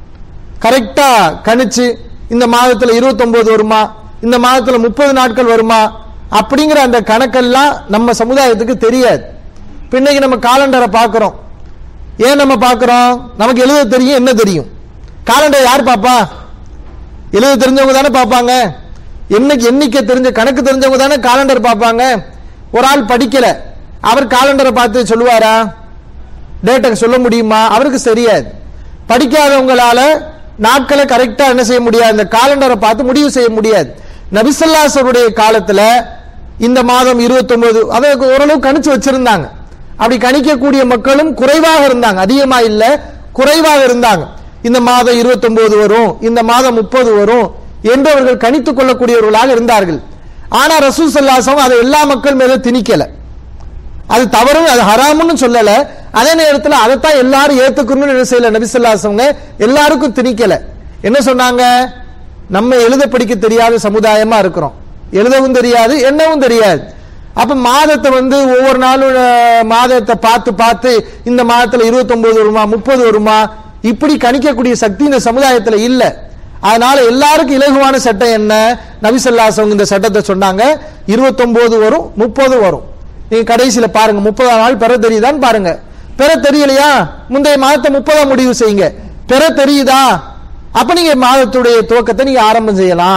கரெக்டா கணிச்சு இந்த மாதத்துல 29 வருமா இந்த மாதத்துல முப்பது நாட்கள் வருமா அப்படிங்கிற அந்த கணக்கெல்லாம் நம்ம சமுதாயத்துக்கு தெரியாது இப்ப இன்னைக்கு நம்ம காலண்டரை பார்க்கிறோம் ஏன் நம்ம பார்க்கிறோம் நமக்கு எழுத தெரியும் என்ன தெரியும் காலண்டர் யார் பாப்பா எழுத தெரிஞ்சவங்க தானே பார்ப்பாங்க என்னைக்கு எண்ணிக்கை தெரிஞ்ச கணக்கு தெரிஞ்சவங்க தானே காலண்டர் பார்ப்பாங்க ஒரு ஆள் படிக்கல அவர் காலண்டரை பார்த்து சொல்லுவாரா டேட்டை சொல்ல முடியுமா அவருக்கு தெரியாது படிக்காதவங்களால நாட்களை கரெக்டா என்ன செய்ய முடியாது இந்த காலண்டரை பார்த்து முடிவு செய்ய முடியாது நபிசல்லாசருடைய காலத்துல இந்த மாதம் 29 அதை ஓரளவு கணிச்சு வச்சிருந்தாங்க அப்படி கணிக்கக்கூடிய மக்களும் குறைவாக இருந்தாங்க அதிகமா இல்ல குறைவாக இருந்தாங்க இந்த மாதம் 29 வரும் இந்த மாதம் முப்பது வரும் என்று அவர்கள் கணித்துக் கொள்ளக்கூடியவர்களாக இருந்தார்கள் ஆனா ரசூல் சல்லாசம் அதை எல்லா மக்கள் மேல திணிக்கல அது தவறு அது ஹராம்னு சொல்லல அதே நேரத்தில் அதைத்தான் எல்லாரும் ஏத்துக்கணும்னு என்ன செய்யல நபிசல்லாசவங்க எல்லாருக்கும் திணிக்கல என்ன சொன்னாங்க நம்ம எழுத படிக்க தெரியாத சமுதாயமா இருக்கிறோம் எழுதவும் தெரியாது எண்ணவும் தெரியாது அப்ப மாதத்தை வந்து ஒவ்வொரு நாளும் அஹ், மாதத்தை பார்த்து பார்த்து இந்த மாதத்துல 29 வருமா முப்பது வருமா இப்படி கணிக்கக்கூடிய சக்தி இந்த சமுதாயத்துல இல்ல அதனால எல்லாருக்கும் இலகுவான சட்டம் என்ன நபிசல்லாசவங்க இந்த சட்டத்தை சொன்னாங்க 29 வரும் முப்பது வரும் நீங்க கடைசியில பாருங்க முப்பதாம் நாள் பெற தெரியுதான்னு பாருங்க பெற தெரியலையா முந்தைய மாதத்தை முப்பதாம் முடிவு செய்யுங்க பெற தெரியுதா அப்ப நீங்க மாதத்துடைய துவக்கத்தை நீங்க ஆரம்பம் செய்யலாம்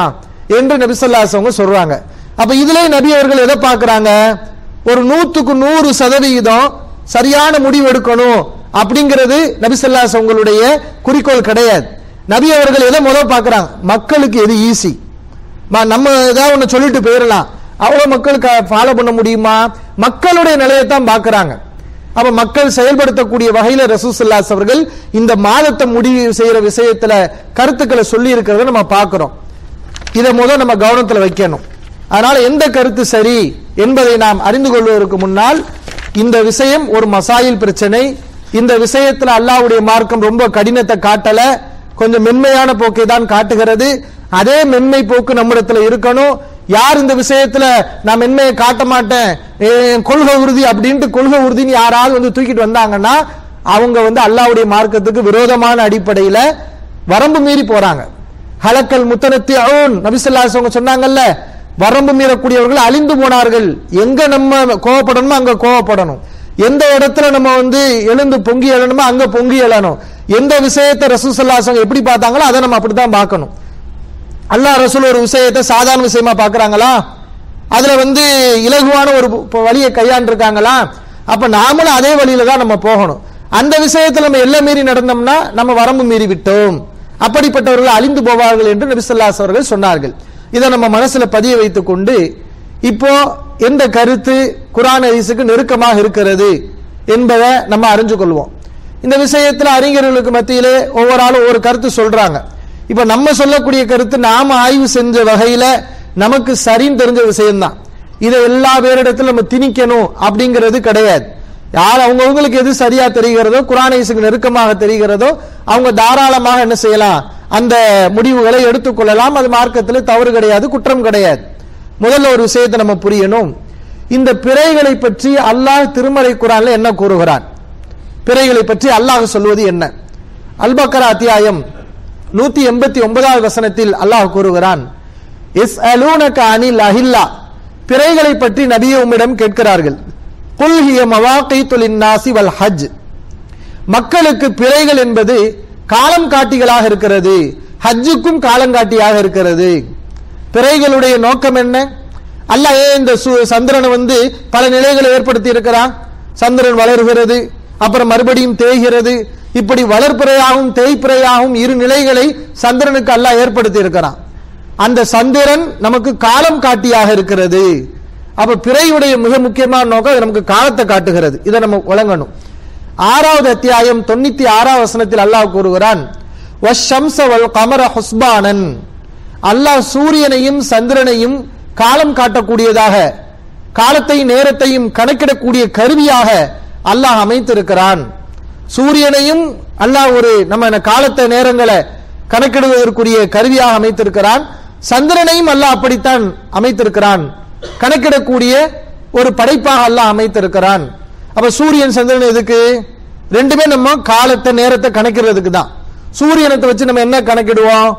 என்று நபிசல்லாஸ் அவங்க சொல்றாங்க அப்ப இதுல நபி அவர்கள் எதை பார்க்கறாங்க ஒரு நூத்துக்கு நூறு சதவிகிதம் சரியான முடிவு எடுக்கணும் அப்படிங்கிறது நபிசல்லாஸ் அவங்களுடைய குறிக்கோள் கிடையாது நபி அவர்கள் எதை முதல் பார்க்கறாங்க மக்களுக்கு எது ஈஸி நம்ம ஏதாவது ஒன்று சொல்லிட்டு போயிடலாம் அவ்வளோ மக்களுக்கு ஃபாலோ பண்ண முடியுமா மக்களுடைய நிலையை தான் பார்க்கறாங்க அப்ப மக்கள் செயல்படுத்தக்கூடிய வகையில ரசூசல்லாஸ் அவர்கள் இந்த மாதத்தை முடிவு செய்யற விஷயத்துல கருத்துக்களை சொல்லி இருக்கிறத நம்ம பார்க்கிறோம் இதை முதல் நம்ம கவனத்தில் வைக்கணும் அதனால எந்த கருத்து சரி என்பதை நாம் அறிந்து கொள்வதற்கு முன்னால் இந்த விஷயம் ஒரு மசாயில் பிரச்சனை இந்த விஷயத்துல அல்லாஹ்வுடைய மார்க்கம் ரொம்ப கடினத்தை காட்டல கொஞ்சம் மென்மையான போக்கை தான் காட்டுகிறது அதே மென்மை போக்கு நம்மிடத்துல இருக்கணும் யார் இந்த விஷயத்துல நான் மென்மையை காட்ட மாட்டேன் என் கொள்கை உறுதி அப்படின்ட்டு கொள்கை உறுதின்னு யாராவது வந்து தூக்கிட்டு வந்தாங்கன்னா அவங்க வந்து அல்லாஹ்வுடைய மார்க்கத்துக்கு விரோதமான அடிப்படையில வரம்பு மீறி போறாங்க ஹலக்கல் முத்தனத்தி அவுன் நபிசல்லாஸ் அவங்க சொன்னாங்கல்ல வரம்பு மீறக்கூடியவர்கள் அழிந்து போனார்கள் எங்க நம்ம கோவப்படணுமோ அங்க கோவப்படணும் எந்த இடத்துல நம்ம வந்து எழுந்து பொங்கி எழணுமோ அங்க பொங்கி எழணும் எந்த விஷயத்தை ரசூசல்லாஸ் அவங்க எப்படி பார்த்தாங்களோ அதை நம்ம அப்படித்தான் பார்க்கணும் அல்லாஹ் ரசூல் ஒரு விஷயத்தை சாதாரண விஷயமா பார்க்கறாங்களா அதுல வந்து இலகுவான ஒரு ப- வழியை கையாண்டிருக்காங்களா அப்ப நாமளும் அதே வழியில தான் நம்ம போகணும் அந்த விஷயத்துல நம்ம எல்லை மீறி நடந்தோம்னா நம்ம வரம்பு மீறி விட்டோம் அப்படிப்பட்டவர்கள் அழிந்து போவார்கள் என்று நபிசல்லாஸ் அவர்கள் சொன்னார்கள் இதை நம்ம மனசுல பதிய வைத்துக் கொண்டு இப்போ எந்த கருத்து குரான் ஹதீஸுக்கு நெருக்கமாக இருக்கிறது என்பதை நம்ம அறிஞ்சு கொள்வோம் இந்த விஷயத்துல அறிஞர்களுக்கு மத்தியிலே ஒவ்வொரு ஆளும் ஒவ்வொரு கருத்து சொல்றாங்க இப்ப நம்ம சொல்லக்கூடிய கருத்து நாம ஆய்வு செஞ்ச வகையில நமக்கு சரின்னு தெரிஞ்ச விஷயம்தான் இதை எல்லா பேரிடத்துல நம்ம திணிக்கணும் அப்படிங்கிறது கிடையாது யார் அவங்கவுங்களுக்கு எது சரியா தெரிகிறதோ குரானேசுக்கு நெருக்கமாக தெரிகிறதோ அவங்க தாராளமாக என்ன செய்யலாம் அந்த முடிவுகளை எடுத்துக்கொள்ளலாம் அது மார்க்கத்தில் தவறு கிடையாது குற்றம் கிடையாது முதல்ல ஒரு விஷயத்தை நம்ம புரியணும் இந்த பிறைகளை பற்றி அல்லாஹ் திருமறை குரான்ல என்ன கூறுகிறான் பிறைகளை பற்றி அல்லாஹ் சொல்வது என்ன அல்பக்கரா அத்தியாயம் நூத்தி எண்பத்தி ஒன்பதாவது வசனத்தில் அல்லாஹ் கூறுகிறான் எஸ் அலூனக அனில் அஹில்லா பிறைகளை பற்றி நபியை உம்மிடம் கேட்கிறார்கள் குல்ஹிய மவாக்கைத்துலின் நாசி வல் ஹஜ் மக்களுக்கு பிறைகள் என்பது காலம் காட்டிகளாக இருக்கிறது ஹஜ்ஜுக்கும் காலங்காட்டியாக இருக்கிறது பிறைகளுடைய நோக்கம் என்ன அல்லாஹ் ஏன் இந்த சு- சந்திரனை வந்து பல நிலைகளை ஏற்படுத்தி இருக்கிறான் சந்திரன் வளர்கிறது அப்புறம் மறுபடியும் தேய்கிறது இப்படி வளர்ப்பிறையாகவும் தேய்ப்பிறையாகவும் இரு நிலைகளை சந்திரனுக்கு அல்லாஹ் ஏற்படுத்தி இருக்கிறான் அந்த சந்திரன் நமக்கு காலம் காட்டியாக இருக்கிறது அப்ப பிறையுடைய மிக முக்கியமான நோக்கம் அது நமக்கு காலத்தை காட்டுகிறது இதை நம்ம வழங்கணும் ஆறாவது அத்தியாயம் தொண்ணூத்தி ஆறாவது வசனத்தில் அல்லாஹ் கூறுகிறான் வஷம்ச வல் கமர ஹுஸ்பானன் அல்லாஹ் சூரியனையும் சந்திரனையும் காலம் காட்டக்கூடியதாக காலத்தையும் நேரத்தையும் கணக்கிடக்கூடிய கருவியாக அல்லாஹ் அமைத்திருக்கிறான் சூரியனையும் அல்லாஹ் ஒரு நம்ம இந்த காலத்தை நேரங்களை கணக்கிடுவதற்குரிய கருவியாக அமைத்திருக்கிறான் சந்திரனையும் அல்லாஹ் அப்படித்தான் அமைத்திருக்கிறான் கணக்கிடக்கூடிய ஒரு படைப்பாக அல்லாஹ் அமைத்திருக்கிறான் அப்ப சூரியன் சந்திரன் எதுக்கு ரெண்டுமே நம்ம காலத்தை நேரத்தை கணக்கிறதுக்கு தான் சூரியனத்தை வச்சு நம்ம என்ன கணக்கிடுவோம்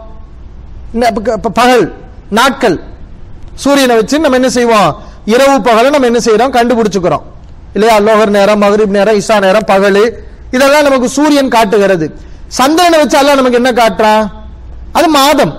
ந- ப- ப- பகல் நாட்கள் சூரியனை வச்சு நம்ம என்ன செய்வோம் இரவு பகலை நம்ம என்ன செய்யறோம் கண்டுபிடிச்சுக்கிறோம் இல்லையா லோகர் நேரம் மகரிப் நேரம் இஷா நேரம் பகல் இதெல்லாம் நமக்கு சூரியன் காட்டுகிறது சந்திரனை வச்சு அல்லாஹ் நமக்கு என்ன காட்டுறான் அது மாதம்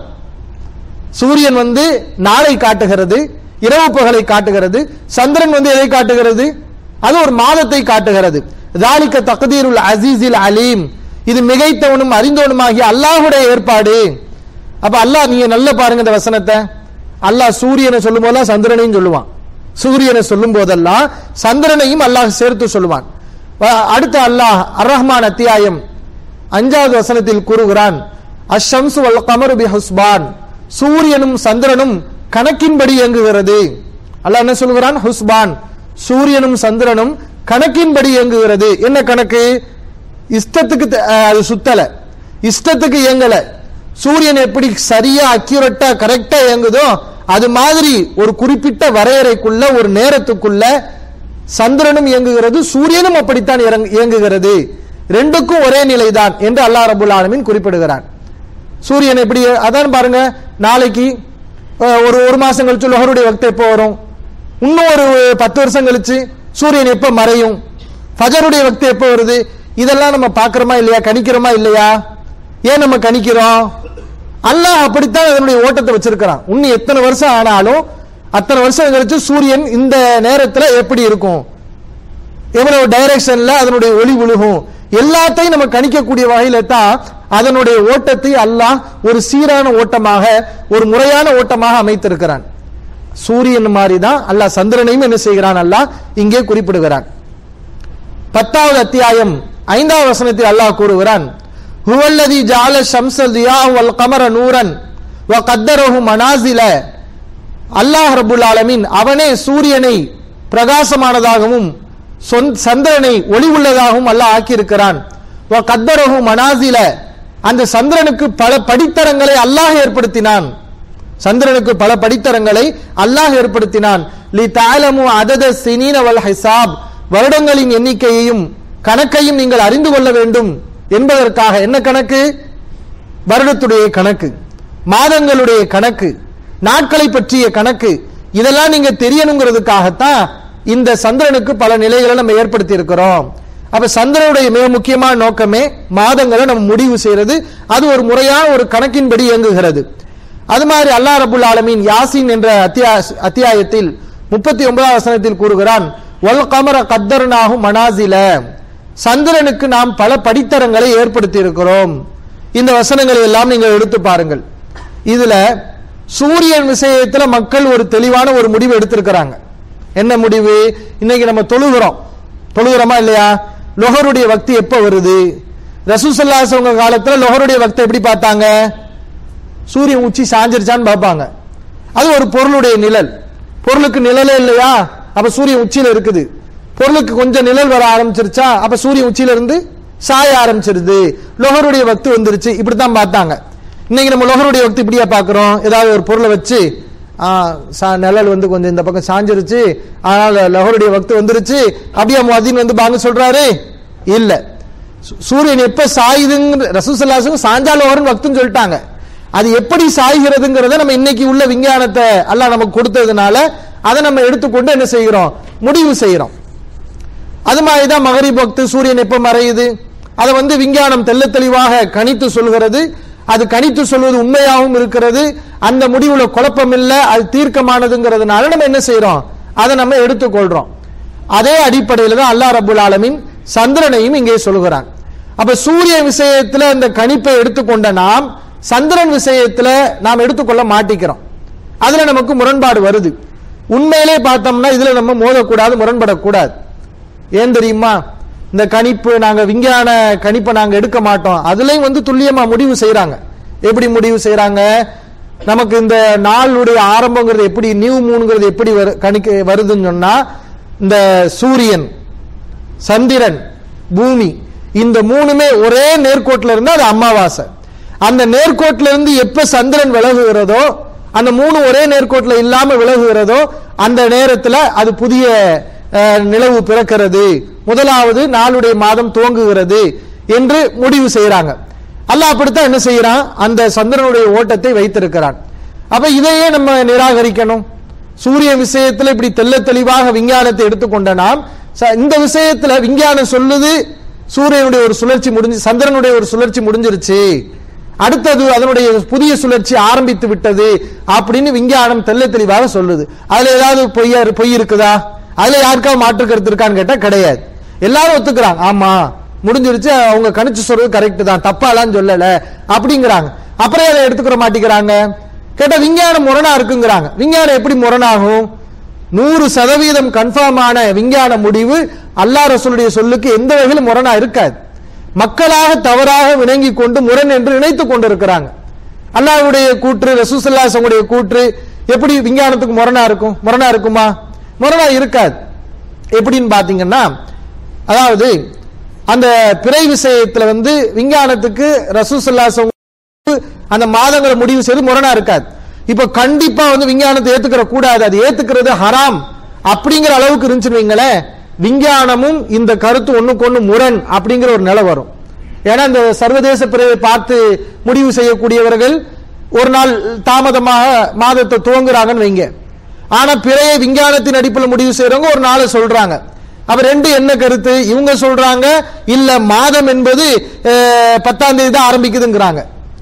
சூரியன் வந்து நாளை காட்டுகிறது இரவு பகலை காட்டுகிறது சந்திரன் வந்து எதை காட்டுகிறது அது ஒரு மாதத்தை காட்டுகிறது தாலிக்க தக்தீருல் அசீஸில் அலீம் இது மிகைத்தவனும் அறிந்தவனுமாகிய அல்லாஹ்வுடைய ஏற்பாடு அப்ப அல்லாஹ் நீங்க நல்ல பாருங்க இந்த வசனத்தை அல்லாஹ் சூரியனை சொல்லும் போதெல்லாம் சந்திரனையும் சொல்லுவான் சூரியனை சொல்லும் போதெல்லாம் சந்திரனையும் அல்லாஹ் சேர்த்து சொல்லுவான் வ- அடுத்து அல்லாஹ் அர் ரஹ்மான் அத்தியாயம் அஞ்சாவது வசனத்தில் கூறுகிறான் அஷம்சு வல் கமரு பி ஹுஸ்பான் சூரியனும் சந்திரனும் கணக்கின்படி இயங்குகிறது அல்லாஹ் என்ன சொல்கிறான் ஹுஸ்பான் சூரியனும் சந்திரனும் கணக்கின்படி இயங்குகிறது என்ன கணக்கு இஷ்டத்துக்கு த- அஹ், அது சுத்தல இஷ்டத்துக்கு இயங்கல சூரியன் எப்படி சரியா அக்யூரட்டா கரெக்டா இயங்குதோ அது மாதிரி ஒரு குறிப்பிட்ட வரையறைக்குள்ள ஒரு நேரத்துக்குள்ள சந்திரனும் இயங்குகிறது சூரியனும் அப்படித்தான் இறங்கு- இயங்குகிறது ரெண்டுக்கும் ஒரே நிலைதான் என்று அல்லாஹ் ரபுல் ஆலமீன் குறிப்பிடுகிறான் சூரியன் எப்படி அதான் பாருங்க நாளைக்கு அஹ், ஒரு ஒரு மாசம் கழிச்சு லொஹருடைய வக்து எப்போ வரும் இன்னும் ஒரு பத்து வருஷம் கழிச்சு சூரியன் எப்போ மறையும் ஃபஜருடைய வக்து எப்போ வருது இதெல்லாம் நம்ம பார்க்கறோமா இல்லையா கணிக்கிறோமா இல்லையா ஏன் நம்ம கணிக்கிறோம் அல்லாஹ் அப்படித்தான் அதனுடைய ஓட்டத்தை வச்சிருக்கிறான் இன்னும் எத்தனை வருஷம் ஆனாலும் அத்தனை வருஷம் கழிச்சு சூரியன் இந்த நேரத்துல எப்படி இருக்கும் எவ்வளவு டைரக்ஷன்ல அதனுடைய ஒளி விழுகும் எல்லாத்தையும் நம்ம கணிக்கக்கூடிய வகையில தான் அதனுடைய ஓட்டத்தை அல்லாஹ் ஒரு சீரான ஓட்டமாக ஒரு முறையான ஓட்டமாக அமைத்திருக்கிறான் சூரியன் மாதிரி தான் அல்லாஹ் சந்திரனையும் என்ன செய்கிறான் அல்லாஹ் இங்கே குறிப்பிடுகிறான் பத்தாவது அத்தியாயம் ஐந்தாவது வசனத்தில் அல்லாஹ் கூறுகிறான் ஹுவல்லதி ஜால ஷம்சல் தியா வல் கமர நூரன் வ கத்தரஹு மனாசில அல்லாஹ் ரபுல் ஆலமீன் அவனே சூரியனை பிரகாசமானதாகவும் சொந்த- சந்திரனை ஒளி உள்ளதாகவும் அல்லாஹ் ஆக்கியிருக்கிறான் வ கத்தரஹு மனாசில அந்த சந்திரனுக்கு பல படித்தரங்களை அல்லாஹ் ஏற்படுத்தினான் சந்திரனுக்கு பல படித்தரங்களை அல்லாஹ் ஏற்படுத்தினான் லி தாலமு அதத சினீன வல் ஹிசாப் வருடங்களின் எண்ணிக்கையையும் கணக்கையும் நீங்கள் அறிந்து கொள்ள வேண்டும் என்பதற்காக என்ன கணக்கு வருடத்துடைய கணக்கு மாதங்களுடைய கணக்கு நாட்களை பற்றிய கணக்கு இதெல்லாம் நீங்க தெரியணுங்கிறதுக்காகத்தான் இந்த சந்திரனுக்கு பல நிலைகளை நம்ம ஏற்படுத்தி இருக்கிறோம் அப்ப சந்திரனுடைய மிக முக்கியமான நோக்கமே மாதங்களை நம்ம முடிவு செய்யறது அது ஒரு முறையான ஒரு கணக்கின்படி இயங்குகிறது அது மாதிரி அல்லாஹ் ரபுல் ஆலமீன் யாசின் என்ற அத்தியா- அத்தியாயத்தில் முப்பத்தி ஒன்பதாம் வசனத்தில் கூறுகிறான் வல் கமர கத்தர்னாகும் மனாசில சந்திரனுக்கு நாம் பல படித்தரங்களை ஏற்படுத்தி இருக்கிறோம் இந்த வசனங்களை எல்லாம் நீங்கள் எடுத்து பாருங்கள் இதுல சூரியன் விஷயத்துல மக்கள் ஒரு தெளிவான ஒரு முடிவு எடுத்திருக்கிறாங்க என்ன முடிவு இன்னைக்கு நம்ம தொழுகிறோம் தொழுகிறோமா இல்லையா லொஹருடைய வக்தி எப்ப வருது ரசூசல்லாஸ் உங்க காலத்துல லொஹருடைய வக்தி எப்படி பார்த்தாங்க சூரியன் உச்சி சாஞ்சிருச்சான்னு பார்ப்பாங்க அது ஒரு பொருளுடைய நிழல் பொருளுக்கு நிழலே இல்லையா அப்ப சூரியன் உச்சியில இருக்குது பொருளுக்கு கொஞ்சம் நிழல் வர ஆரம்பிச்சிருச்சா அப்ப சூரியன் உச்சியில இருந்து சாய ஆரம்பிச்சிருது லொஹருடைய வக்து வந்துருச்சு இப்படித்தான் பார்த்தாங்க இன்னைக்கு நம்ம லொஹருடைய வக்து இப்படியா பார்க்கிறோம் ஏதாவது ஒரு பொருளை வச்சு ஆ, சா- நிழல் வந்து கொஞ்சம் இந்த பக்கம் சாஞ்சிருச்சு ஆனால் லொஹருடைய வக்து வந்துருச்சு அப்படியே மதின் வந்து பாங்க சொல்றாரு இல்ல சூ- சூரியன் எப்ப சாயுதுங்க ரசூசல்லாசும் சாஞ்சா லோகர்னு வக்துன்னு சொல்லிட்டாங்க அது எப்படி சாய்கிறதுங்கிறத நம்ம இன்னைக்கு உள்ள விஞ்ஞானத்தை அல்லாஹ் நமக்கு கொடுத்ததுனால அதை நம்ம எடுத்துக்கொண்டு என்ன செய்கிறோம் முடிவு செய்கிறோம் அது மாதிரி தான் மகரிப் வக்து சூரியன் எப்ப மறையுது அதை வந்து விஞ்ஞானம் தெள்ள தெளிவாக கணித்து சொல்கிறது அது கணித்து சொல்வது உண்மையாகவும் இருக்கிறது அந்த முடிவுல குழப்பம் இல்லை அது தீர்க்கமானதுங்கிறதுனால நம்ம என்ன செய்றோம் அதை நம்ம எடுத்துக்கொள்றோம் அதே அடிப்படையில் தான் அல்லாஹ் ரபுல் ஆலமீன் சந்திரனையும் இங்கே சொல்கிறான் அப்ப சூரிய விஷயத்துல அந்த கணிப்பை எடுத்துக்கொண்ட நாம் சந்திரன் விஷயத்துல நாம் எடுத்துக்கொள்ள மாட்டிக்கிறோம் அதுல நமக்கு முரண்பாடு வருது உண்மையிலே பார்த்தோம்னா இதுல நம்ம மோதக்கூடாது முரண்படக்கூடாது ஏன் தெரியுமா இந்த கணிப்பு நாங்க விஞ்ஞான கணிப்பை நாங்க எடுக்க மாட்டோம் அதுலயும் வந்து துல்லியமா முடிவு செய்றாங்க எப்படி முடிவு செய்றாங்க நமக்கு இந்த நாளுடைய ஆரம்பங்கிறது எப்படி நியூ மூணுங்கிறது எப்படி வரு- கணிக்க வருதுன்னு சொன்னா இந்த சூரியன் சந்திரன் பூமி இந்த மூணுமே ஒரே நேர்கோட்டில் இருந்தா அது அமாவாசை அந்த நேர்கோட்டில இருந்து எப்ப சந்திரன் விலகுகிறதோ அந்த மூணு ஒரே நேர்கோட்டில் இல்லாம விலகுகிறதோ அந்த நேரத்துல அது புதிய அஹ், நிலவு பிறக்கிறது முதலாவது நாளுடைய மாதம் துவங்குகிறது என்று முடிவு செய்யறாங்க அல்லாஹ் அப்படித்தான் என்ன செய்யறான் அந்த சந்திரனுடைய ஓட்டத்தை வைத்திருக்கிறான் அப்ப இதையே நம்ம நிராகரிக்கணும் சூரிய விஷயத்துல இப்படி தெள்ள தெளிவாக விஞ்ஞானத்தை எடுத்துக்கொண்ட நாம் ச- இந்த விஷயத்துல விஞ்ஞானம் சொல்லுது சூரியனுடைய ஒரு சுழற்சி முடிஞ்சு சந்திரனுடைய ஒரு சுழற்சி முடிஞ்சிருச்சு அடுத்தது அதனுடைய புதிய சுழற்சி ஆரம்பித்து விட்டது அப்படின்னு விஞ்ஞானம் தெள்ள தெளிவாக சொல்லுது அதுல ஏதாவது பொய்யா பொய் இருக்குதா அதுல யாருக்காவது மாற்று கருத்து இருக்கான்னு கேட்டா கிடையாது எல்லாரும் ஒத்துக்கிறாங்க ஆமா முடிஞ்சிருச்சு அவங்க கணிச்சு சொல்றது கரெக்ட் தான் தப்பாலாம் சொல்லல அப்படிங்கிறாங்க அப்புறம் அதை எடுத்துக்கிற மாட்டேங்கிறாங்க கேட்டா விஞ்ஞானம் முரணா இருக்குங்கிறாங்க விஞ்ஞானம் எப்படி முரணாகும் நூறு சதவீதம் கன்ஃபார்ம் ஆன விஞ்ஞான முடிவு அல்லாஹ் ரசூலுடைய சொல்லுக்கு எந்த வகையிலும் முரணா இருக்காது மக்களாக தவறாக விளங்கி கொண்டு முரண் என்று நினைத்துக் கொண்டிருக்கிறாங்க அல்லாஹ்வுடைய கூற்று ரசூசல்லாசங்களுடைய கூற்று எப்படி விஞ்ஞானத்துக்கு முரணா இருக்கும் முரணா இருக்குமா முரணா இருக்காது எப்படின்னு பாத்தீங்கன்னா அதாவது அந்த பிறை விஷயத்துல வந்து விஞ்ஞானத்துக்கு ரசூசல்லாசம் அந்த மாதங்களை முடிவு செய்து முரணா இருக்காது இப்ப கண்டிப்பா வந்து விஞ்ஞானத்தை ஏத்துக்கிற கூடாது அது ஏத்துக்கிறது ஹராம் அப்படிங்கிற அளவுக்கு இருந்துச்சுன்னு வைங்களேன் விஞ்ஞானமும் இந்த கருத்து ஒண்ணுக்கு ஒண்ணு முரண் அப்படிங்கிற ஒரு நிலை வரும் ஏன்னா இந்த சர்வதேச பிறவை பார்த்து முடிவு செய்யக்கூடியவர்கள் ஒரு நாள் தாமதமாக மாதத்தை துவங்குறாங்கன்னு வைங்க ஆனா பிறையை விஞ்ஞானத்தின் அடிப்படையில் முடிவு செய்யறவங்க ஒரு நாளை சொல்றாங்க அப்ப ரெண்டு என்ன கருத்து இவங்க சொல்றாங்க இல்ல மாதம் என்பது அஹ், பத்தாம் தேதி தான் ஆரம்பிக்குதுங்கிறாங்க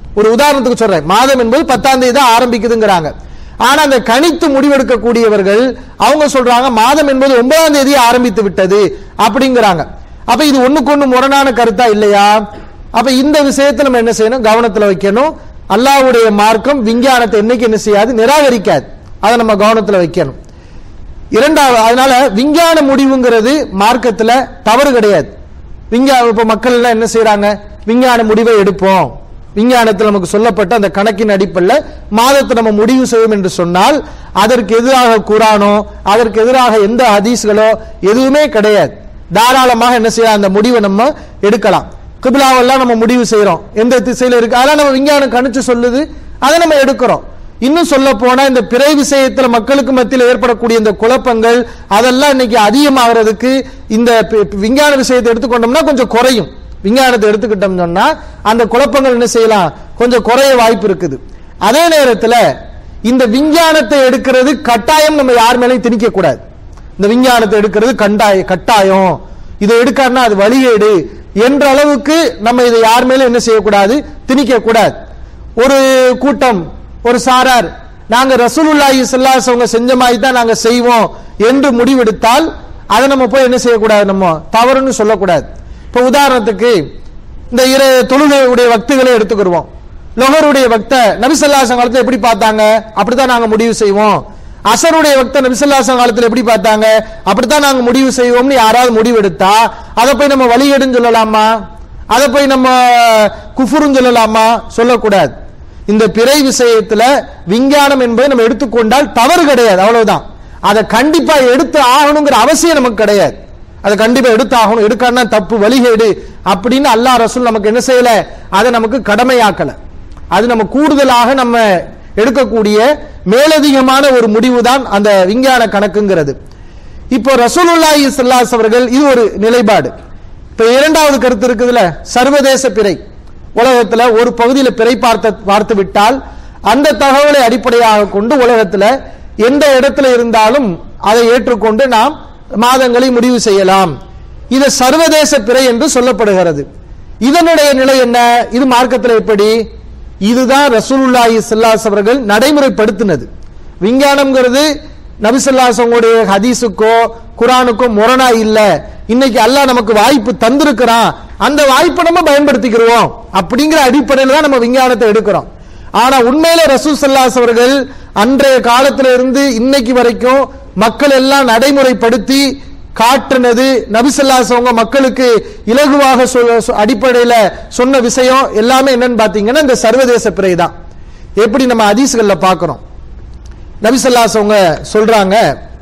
ஒரு உதாரணத்துக்கு சொல்றேன் மாதம் என்பது பத்தாம் தேதி தான் ஆரம்பிக்குதுங்கிறாங்க ஆனா அந்த கணித்து முடிவெடுக்கக்கூடியவர்கள் அவங்க சொல்றாங்க மாதம் என்பது ஒன்பதாம் தேதி ஆரம்பித்து விட்டது அப்படிங்கிறாங்க அப்ப இது ஒண்ணுக்கு ஒண்ணு முரணான கருத்தா இல்லையா அப்ப இந்த விஷயத்தை நம்ம என்ன செய்யணும் கவனத்துல வைக்கணும் அல்லாஹ்வுடைய மார்க்கம் விஞ்ஞானத்தை என்னைக்கு என்ன செய்யாது நிராகரிக்காது அதை நம்ம கவனத்துல வைக்கணும் இரண்டாவது அதனால விஞ்ஞான முடிவுங்கிறது மார்க்கத்துல தவறு கிடையாது விஞ்ஞான இப்ப மக்கள் எல்லாம் என்ன செய்யறாங்க விஞ்ஞான முடிவை எடுப்போம் விஞ்ஞானத்தில் நமக்கு சொல்லப்பட்ட அந்த கணக்கின் அடிப்படையில் மாதத்தை நம்ம முடிவு செய்வோம் என்று சொன்னால் அதற்கு எதிராக குரானோ அதற்கு எதிராக எந்த ஹதீஸ்களோ எதுவுமே கிடையாது தாராளமாக என்ன செய்யலாம் அந்த முடிவை நம்ம எடுக்கலாம் கிபிலாவெல்லாம் நம்ம முடிவு செய்யறோம் எந்த திசையில இருக்கு அதெல்லாம் நம்ம விஞ்ஞானம் கணிச்சு சொல்லுது அதை நம்ம எடுக்கிறோம் இன்னும் சொல்ல போனா இந்த பிறை விஷயத்துல மக்களுக்கு மத்தியில் ஏற்படக்கூடிய இந்த குழப்பங்கள் அதெல்லாம் இன்னைக்கு அதிகமாகிறதுக்கு இந்த பி- பி- விஞ்ஞான விஷயத்தை எடுத்துக்கொண்டோம்னா கொஞ்சம் குறையும் விஞ்ஞானத்தை எடுத்துக்கிட்டோம் சொன்னா அந்த குழப்பங்கள் என்ன செய்யலாம் கொஞ்சம் குறைய வாய்ப்பு இருக்குது அதே நேரத்துல இந்த விஞ்ஞானத்தை எடுக்கிறது கட்டாயம் நம்ம யார் மேலேயும் திணிக்க கூடாது இந்த விஞ்ஞானத்தை எடுக்கிறது கண்டாய கட்டாயம் இதை எடுக்காருன்னா அது வழிகேடு என்ற அளவுக்கு நம்ம இதை யார் மேலும் என்ன செய்யக்கூடாது திணிக்க கூடாது ஒரு கூட்டம் ஒரு சாரார் நாங்க ரசூலுல்லாஹி ஸல்லல்லாஹு அவங்க செஞ்ச மாதிரி தான் நாங்க செய்வோம் என்று முடிவெடுத்தால் அதை நம்ம போய் என்ன செய்யக்கூடாது நம்ம தவறுன்னு சொல்லக்கூடாது இப்ப உதாரணத்துக்கு இந்த இரு தொழுகையுடைய வக்துகளை எடுத்துக்கிடுவோம் லொஹருடைய வக்த நபிசல்லாசம் காலத்துல எப்படி பார்த்தாங்க அப்படித்தான் நாங்க முடிவு செய்வோம் அசருடைய வக்த நபிசல்லாசம் காலத்துல எப்படி பார்த்தாங்க அப்படித்தான் நாங்க முடிவு செய்வோம்னு யாராவது முடிவெடுத்தா அதை போய் நம்ம வழிகேடுன்னு சொல்லலாமா அதை போய் நம்ம குஃபுருன்னு சொல்லலாமா சொல்லக்கூடாது இந்த பிறை விஷயத்துல விஞ்ஞானம் என்பதை நம்ம எடுத்துக்கொண்டால் தவறு கிடையாது அவ்வளவுதான் அதை கண்டிப்பா எடுத்து ஆகணுங்கிற அவசியம் நமக்கு கிடையாது அதை கண்டிப்பா எடுத்து ஆகணும் எடுக்கான்னா தப்பு வழிகேடு அப்படின்னு அல்லாஹ் ரசூல் நமக்கு என்ன செய்யல அதை நமக்கு கடமையாக்கல அது நம்ம கூடுதலாக நம்ம எடுக்கக்கூடிய மேலதிகமான ஒரு முடிவு தான் அந்த விஞ்ஞான கணக்குங்கிறது இப்போ ரசூலுல்லாஹி ஸல்லல்லாஹு அவர்கள் இது ஒரு நிலைப்பாடு இப்ப இரண்டாவது கருத்து இருக்குதுல சர்வதேச பிறை உலகத்துல ஒரு பகுதியில் பிறை பார்த்த பார்த்து விட்டால் அந்த தகவலை அடிப்படையாக கொண்டு உலகத்துல எந்த இடத்துல இருந்தாலும் அதை ஏற்றுக்கொண்டு நாம் மாதங்களை முடிவு செய்யலாம் இது சர்வதேச பிறை என்று சொல்லப்படுகிறது இதனுடைய நிலை என்ன இது மார்க்கத்தில் எப்படி இதுதான் ரசூலுல்லாஹி ஸல்லல்லாஹு அவர்கள் நடைமுறைப்படுத்தினது விஞ்ஞானம்ங்கிறது நபிசல்லாசங்களுடைய ஹதீஸுக்கோ குரானுக்கோ முரணா இல்ல இன்னைக்கு அல்லாஹ் நமக்கு வாய்ப்பு தந்திருக்கிறான் அந்த வாய்ப்பை நம்ம பயன்படுத்திக்கிறோம் அப்படிங்கிற அடிப்படையில் தான் நம்ம விஞ்ஞானத்தை எடுக்கிறோம் ஆனா உண்மையில ரசூல் ஸல்லல்லாஹு அவர்கள் அன்றைய காலத்துல இருந்து இன்னைக்கு வரைக்கும் மக்கள் எல்லாம் நடைமுறைப்படுத்தி காட்டுனது நபிசல்லாசவங்க மக்களுக்கு இலகுவாக சொ- சொ- அடிப்படையில சொன்ன விஷயம் எல்லாமே என்னன்னு பாத்தீங்கன்னா இந்த சர்வதேச பிறை தான் எப்படி நம்ம ஹதீஸ்கள்ல பார்க்கிறோம் நபிசல்லாசவங்க சொல்றாங்க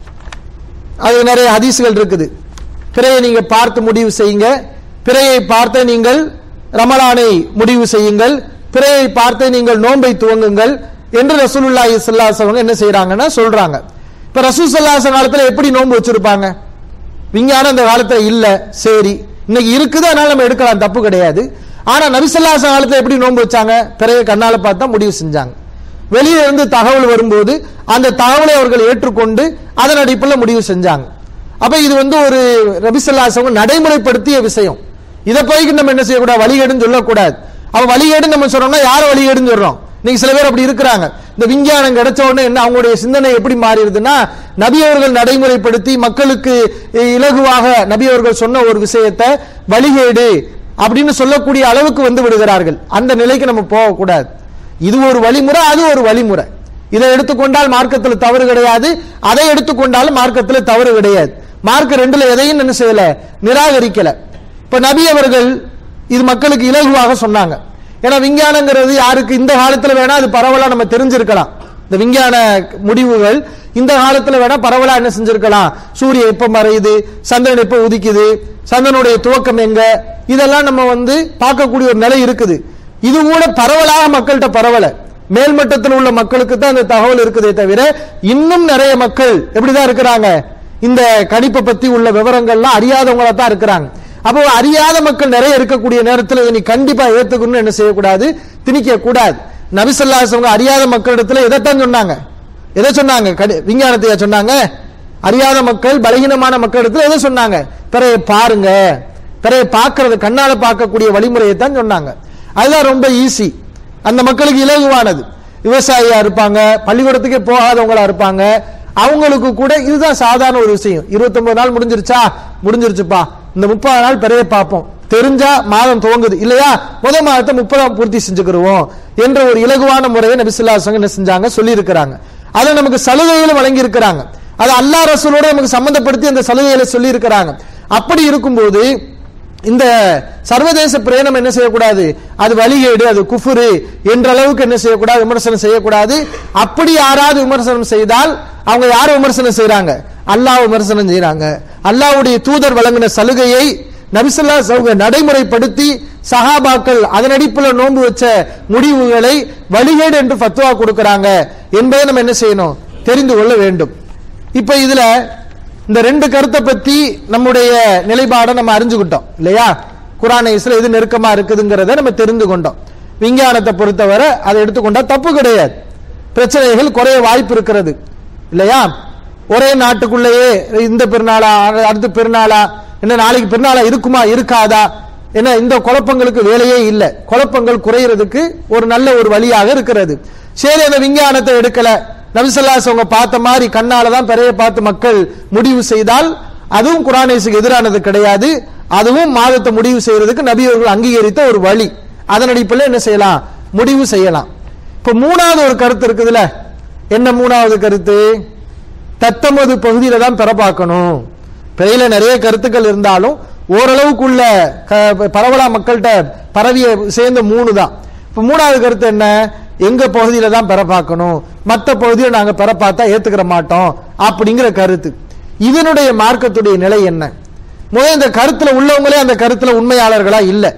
அது நிறைய ஹதீஸ்கள் இருக்குது பிறையை நீங்க பார்த்து முடிவு செய்யுங்க பிறையை பார்த்து நீங்கள் ரமலானை முடிவு செய்யுங்கள் பிறையை பார்த்து நீங்கள் நோன்பை துவங்குங்கள் என்று ரசூலுல்லாஹி ஸல்லல்லாஹு அலைஹி வஸல்லம் என்ன செய்றாங்கன்னா சொல்றாங்க இப்ப ரசூல் ஸல்லல்லாஹு அலைஹி வஸல்லம் காலத்துல எப்படி நோன்பு வச்சிருப்பாங்க விஞ்ஞானம் அந்த காலத்துல இல்ல சரி இன்னைக்கு இருக்குது அதனால நம்ம எடுக்கலாம் தப்பு கிடையாது ஆனா நபிசல்லாச காலத்துல எப்படி நோன்பு வச்சாங்க பிறகு கண்ணால பார்த்தா முடிவு செஞ்சாங்க வெளியே இருந்து தகவல் வரும்போது அந்த தகவலை அவர்கள் ஏற்றுக்கொண்டு அதன் அடிப்படையில் முடிவு செஞ்சாங்க அப்ப இது வந்து ஒரு நபிசல்லாசவங்க நடைமுறைப்படுத்திய விஷயம் இதை போய்க்கு நம்ம என்ன செய்யக்கூடாது வழிகேடுன்னு சொல்லக்கூடாது அவ வழிகேடுன்னு நம்ம சொல்றோம்னா யார வழிகேடுன்னு சொல்றோம் நீங்க சில பேர் அப்படி இருக்கிறாங்க இந்த விஞ்ஞானம் கிடைச்ச உடனே என்ன அவங்களுடைய சிந்தனை எப்படி மாறிடுதுன்னா நபி அவர்கள் நடைமுறைப்படுத்தி மக்களுக்கு இலகுவாக நபி அவர்கள் சொன்ன ஒரு விஷயத்தை வழிகேடு அப்படின்னு சொல்லக்கூடிய அளவுக்கு வந்து விடுகிறார்கள் அந்த நிலைக்கு நம்ம போகக்கூடாது இது ஒரு வழிமுறை அது ஒரு வழிமுறை இதை எடுத்துக்கொண்டால் மார்க்கத்தில் தவறு கிடையாது அதை எடுத்துக்கொண்டாலும் மார்க்கத்தில் தவறு கிடையாது மார்க்க ரெண்டுல எதையும் என்ன செய்யல நிராகரிக்கல இப்ப நபி அவர்கள் இது மக்களுக்கு இலகுவாக சொன்னாங்க ஏன்னா விஞ்ஞானங்கிறது யாருக்கு இந்த காலத்துல வேணா அது பரவலா நம்ம தெரிஞ்சிருக்கலாம் இந்த விஞ்ஞான முடிவுகள் இந்த காலத்துல வேணா பரவலா என்ன செஞ்சிருக்கலாம் சூரியன் எப்ப மறையுது சந்திரன் எப்ப உதிக்குது சந்திரனுடைய துவக்கம் எங்க இதெல்லாம் நம்ம வந்து பார்க்கக்கூடிய ஒரு நிலை இருக்குது இது கூட பரவலாக மக்கள்கிட்ட பரவல மேல்மட்டத்தில் உள்ள மக்களுக்கு தான் அந்த தகவல் இருக்குதே தவிர இன்னும் நிறைய மக்கள் எப்படிதான் இருக்கிறாங்க இந்த கணிப்பை பத்தி உள்ள விவரங்கள்லாம் அறியாதவங்களா தான் இருக்கிறாங்க அப்போ அறியாத மக்கள் நிறைய இருக்கக்கூடிய நேரத்தில் இதை நீ கண்டிப்பா ஏத்துக்கணும்னு என்ன செய்யக்கூடாது திணிக்க கூடாது நபிசல்லாசவங்க அறியாத மக்களிடத்துல எதைத்தான் சொன்னாங்க எதை சொன்னாங்க கடி- விஞ்ஞானத்தையா சொன்னாங்க அறியாத மக்கள் பலகீனமான மக்களிடத்துல எதை சொன்னாங்க பிறையை பாருங்க பிறையை பார்க்கறது கண்ணால பார்க்கக்கூடிய வழிமுறையை தான் சொன்னாங்க அதுதான் ரொம்ப ஈஸி அந்த மக்களுக்கு இலகுவானது விவசாயியா இருப்பாங்க பள்ளிக்கூடத்துக்கே போகாதவங்களா இருப்பாங்க அவங்களுக்கு கூட இதுதான் சாதாரண ஒரு விஷயம் 29 நாள் முடிஞ்சிருச்சா முடிஞ்சிருச்சுப்பா இந்த முப்பது நாள் பிறைய பார்ப்போம் தெரிஞ்சா மாதம் துவங்குது இல்லையா முதல் மாதத்தை முப்பதாம் பூர்த்தி செஞ்சுக்கிருவோம் என்ற ஒரு இலகுவான முறையை நபிசுல்லாசங்க என்ன செஞ்சாங்க சொல்லி இருக்கிறாங்க அதை நமக்கு சலுகைகளும் வழங்கி இருக்கிறாங்க அது அல்லா ரசூலோட நமக்கு சம்பந்தப்படுத்தி அந்த சலுகைகளை சொல்லி இருக்கிறாங்க அப்படி இருக்கும்போது இந்த சர்வதேச பிரயாணம் என்ன செய்யக்கூடாது அது வழிகேடு அது குஃபுரு என்ற அளவுக்கு என்ன செய்யக்கூடாது விமர்சனம் செய்யக்கூடாது அப்படி யாராவது விமர்சனம் செய்தால் அவங்க யாரை விமர்சனம் செய்றாங்க அல்லாஹ் விமர்சனம் செய்றாங்க அல்லாஹ்வுடைய தூதர் வழங்கின சலுகையை நபிசல்லா அவங்க நடைமுறைப்படுத்தி சஹாபாக்கள் அதன் அடிப்பில் நோன்பு வச்ச முடிவுகளை வழிகேடு என்று ஃபத்வா கொடுக்கறாங்க என்பதை நம்ம என்ன செய்யணும் தெரிந்து கொள்ள வேண்டும் இப்ப இதுல இந்த ரெண்டு கருத்தை பத்தி நம்முடைய நிலைப்பாடை நம்ம அறிஞ்சுக்கிட்டோம் இல்லையா குரான் இஸ்ல எது நெருக்கமா இருக்குதுங்கிறத நம்ம தெரிந்து கொண்டோம் விஞ்ஞானத்தை பொறுத்தவரை அதை எடுத்துக்கொண்டா தப்பு கிடையாது பிரச்சனைகள் குறைய வாய்ப்பு இருக்கிறது இல்லையா ஒரே நாட்டுக்குள்ளேயே இந்த பெருநாளா அடுத்த பெருநாளா என்ன நாளைக்கு பெருநாளா இருக்குமா இருக்காதா என்ன இந்த குழப்பங்களுக்கு வேலையே இல்லை குழப்பங்கள் குறையிறதுக்கு ஒரு நல்ல ஒரு வழியாக இருக்கிறது சரி அந்த விஞ்ஞானத்தை எடுக்கல நபிசல்லாஸ் அவங்க பார்த்த மாதிரி கண்ணால தான் பிறைய பார்த்து மக்கள் முடிவு செய்தால் அதுவும் குரானேசுக்கு எதிரானது கிடையாது அதுவும் மாதத்தை முடிவு செய்யறதுக்கு நபி அவர்கள் அங்கீகரித்த ஒரு வழி அதன் அடிப்படையில் என்ன செய்யலாம் முடிவு செய்யலாம் இப்ப மூணாவது ஒரு கருத்து இருக்குதுல்ல என்ன மூணாவது கருத்து தத்தமது பகுதியில தான் பெற பார்க்கணும் பிறையில நிறைய கருத்துக்கள் இருந்தாலும் ஓரளவுக்குள்ள க- பரவலா மக்கள்கிட்ட பரவிய சேர்ந்த மூணு தான் இப்ப மூணாவது கருத்து என்ன எங்க பகுதியில தான் பெற பார்க்கணும் மற்ற பகுதியில நாங்க பெற பார்த்தா ஏத்துக்கிற மாட்டோம் அப்படிங்கிற கருத்து இதனுடைய மார்க்கத்துடைய நிலை என்ன முதல் இந்த கருத்துல உள்ளவங்களே அந்த கருத்துல உண்மையாளர்களா இல்லை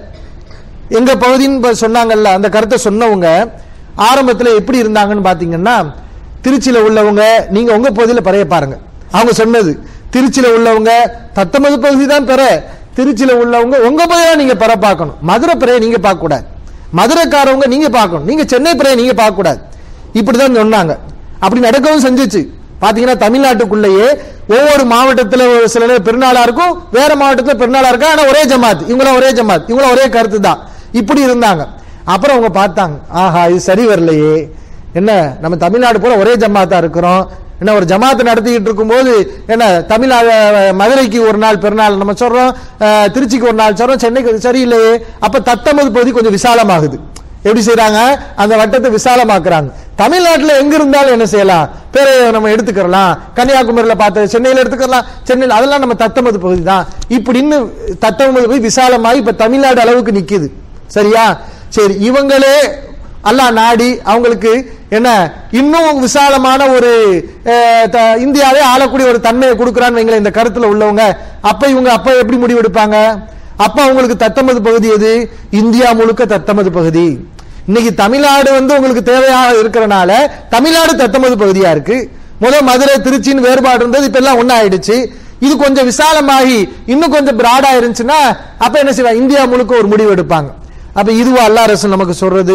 எங்க பகுதின்னு இப்ப சொன்னாங்கல்ல அந்த கருத்தை சொன்னவங்க ஆரம்பத்துல எப்படி இருந்தாங்கன்னு பாத்தீங்கன்னா திருச்சியில உள்ளவங்க நீங்க உங்க பகுதியில பறைய பாருங்க அவங்க சொன்னது திருச்சியில உள்ளவங்க தத்தமது பகுதி தான் பெற திருச்சியில உள்ளவங்க உங்க பகுதியில நீங்க பெற பார்க்கணும் மதுரை பிறைய நீங்க பார்க்க கூடாது மதுரைக்காரவங்க நீங்க பார்க்கணும் நீங்க சென்னை பிறைய நீங்க பார்க்க கூடாது இப்படிதான் சொன்னாங்க அப்படி நடக்கவும் செஞ்சுச்சு பாத்தீங்கன்னா தமிழ்நாட்டுக்குள்ளேயே ஒவ்வொரு மாவட்டத்துல ஒரு சில நேரம் பெருநாளா இருக்கும் வேற மாவட்டத்துல பெருநாளா இருக்கும் ஆனா ஒரே ஜமாத் இவங்களும் ஒரே ஜமாத் இவங்களும் ஒரே கருத்து தான் இப்படி இருந்தாங்க அப்புறம் அவங்க பார்த்தாங்க ஆஹா இது சரி வரலையே என்ன நம்ம தமிழ்நாடு பூரா ஒரே ஜமாத்தா இருக்கிறோம் என்ன ஒரு ஜமாத்து நடத்திக்கிட்டு இருக்கும்போது என்ன தமிழ்நாடு மதுரைக்கு ஒரு நாள் பெருநாள் நம்ம சொல்றோம் அஹ், திருச்சிக்கு ஒரு நாள் சொல்றோம் சென்னைக்கு அது சரியில்லையே அப்ப தத்தமது பகுதி கொஞ்சம் விசாலமாகுது எப்படி செய்றாங்க அந்த வட்டத்தை விசாலமாக்குறாங்க தமிழ்நாட்டுல எங்க இருந்தாலும் என்ன செய்யலாம் பேரை நம்ம எடுத்துக்கிறலாம் கன்னியாகுமரியில பார்த்து சென்னையில எடுத்துக்கலாம் சென்னையில் அதெல்லாம் நம்ம தத்தமது பகுதி தான் இப்படின்னு தத்தமது பகுதி விசாலமாகி இப்ப தமிழ்நாடு அளவுக்கு நிக்குது சரியா சரி இவங்களே அல்லாஹ் நாடி அவங்களுக்கு என்ன இன்னும் விசாலமான ஒரு அஹ், த- இந்தியாவே ஆளக்கூடிய ஒரு தன்மையை கொடுக்குறான்னு வைங்களேன் இந்த கருத்துல உள்ளவங்க அப்ப இவங்க அப்ப எப்படி முடிவெடுப்பாங்க அப்ப அவங்களுக்கு தத்தமது பகுதி எது இந்தியா முழுக்க தத்தமது பகுதி இன்னைக்கு தமிழ்நாடு வந்து உங்களுக்கு தேவையாக இருக்கிறனால தமிழ்நாடு தத்தமது பகுதியா இருக்கு முதல் மதுரை திருச்சின்னு வேறுபாடு இருந்தது இப்ப எல்லாம் ஒண்ணா ஆயிடுச்சு இது கொஞ்சம் விசாலமாகி இன்னும் கொஞ்சம் பிராடா இருந்துச்சுன்னா அப்ப என்ன செய்வாங்க இந்தியா முழுக்க ஒரு முடிவு எடுப்பாங்க அப்ப இதுவா அல்லா ரசூல் நமக்கு சொல்றது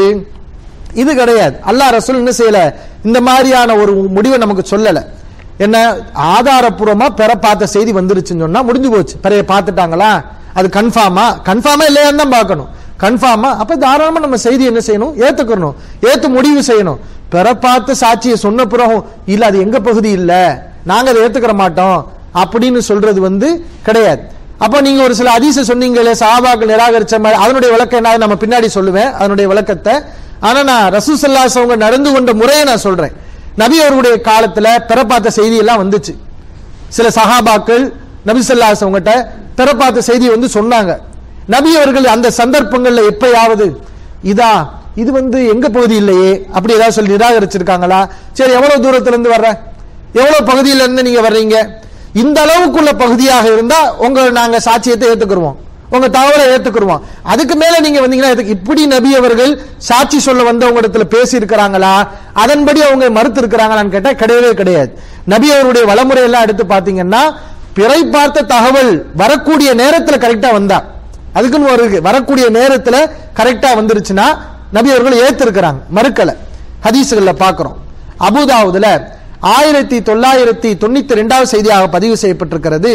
இது கிடையாது அல்லாஹ் ரசூல் என்ன செய்யல இந்த மாதிரியான ஒரு முடிவை நமக்கு சொல்லல என்ன ஆதாரப்பூர்வமா பெற பார்த்த செய்தி வந்துருச்சுன்னு சொன்னா முடிஞ்சு போச்சு பிறைய பார்த்துட்டாங்களா அது கன்ஃபார்மா கன்ஃபார்மா இல்லையான்னு தான் பார்க்கணும் கன்ஃபார்மா அப்ப தாராளமா நம்ம செய்தி என்ன செய்யணும் ஏத்துக்கணும் ஏத்து முடிவு செய்யணும் பெற பார்த்த சாட்சியை சொன்ன பிறகும் இல்ல அது எங்க பகுதி இல்ல நாங்க அதை ஏத்துக்கிற மாட்டோம் அப்படின்னு சொல்றது வந்து கிடையாது அப்ப நீங்க ஒரு சில அதிச சொன்னீங்களே சஹாபாக்கள் நிராகரிச்ச மாதிரி அதனுடைய விளக்கம் என்ன நம்ம பின்னாடி சொல்லுவேன் அதனுடைய விளக்கத்தை ஆனா நான் ரசூசல்லாஸ் அவங்க நடந்து கொண்ட முறையை நான் சொல்றேன் நபி அவர்களுடைய காலத்துல பிறப்பாத்த செய்தி எல்லாம் வந்துச்சு சில சஹாபாக்கள் நபி ஸல்லல்லாஹு அவங்ககிட்ட பிறப்பாத்த செய்தி வந்து சொன்னாங்க நபி அவர்கள் அந்த சந்தர்ப்பங்கள்ல எப்பயாவது இதா இது வந்து எங்க பகுதி இல்லையே அப்படி ஏதாவது சொல்லி நிராகரிச்சிருக்காங்களா சரி எவ்வளவு தூரத்துல இருந்து வர்ற எவ்வளவு பகுதியில இருந்து நீங்க வர்றீங்க இந்த அளவுக்குள்ள பகுதியாக இருந்தா உங்க நாங்க சாட்சியத்தை ஏத்துக்குருவோம் உங்க தகவலை ஏத்துக்குருவோம் அதுக்கு மேல நீங்க வந்தீங்கன்னா எதுக்கு? இப்படி நபி அவர்கள் சாட்சி சொல்ல வந்தவங்க இடத்துல பேசி இருக்கிறாங்களா அதன்படி அவங்க மறுத்து இருக்கிறாங்களான்னு கேட்டா கிடையவே கிடையாது நபி அவருடைய வளமுறை எல்லாம் எடுத்து பாத்தீங்கன்னா பிறை பார்த்த தகவல் வரக்கூடிய நேரத்துல கரெக்டா வந்தா அதுக்குன்னு ஒரு இருக்கு. வரக்கூடிய நேரத்துல கரெக்டா வந்துருச்சுன்னா நபி அவர்கள் ஏத்திருக்கிறாங்க மறுக்கல ஹதீசுகள்ல பாக்குறோம் அபுதாவுதுல ஆயிரத்தி தொள்ளாயிரத்தி தொண்ணூத்தி ரெண்டாவது செய்தியாக பதிவு செய்யப்பட்டிருக்கிறது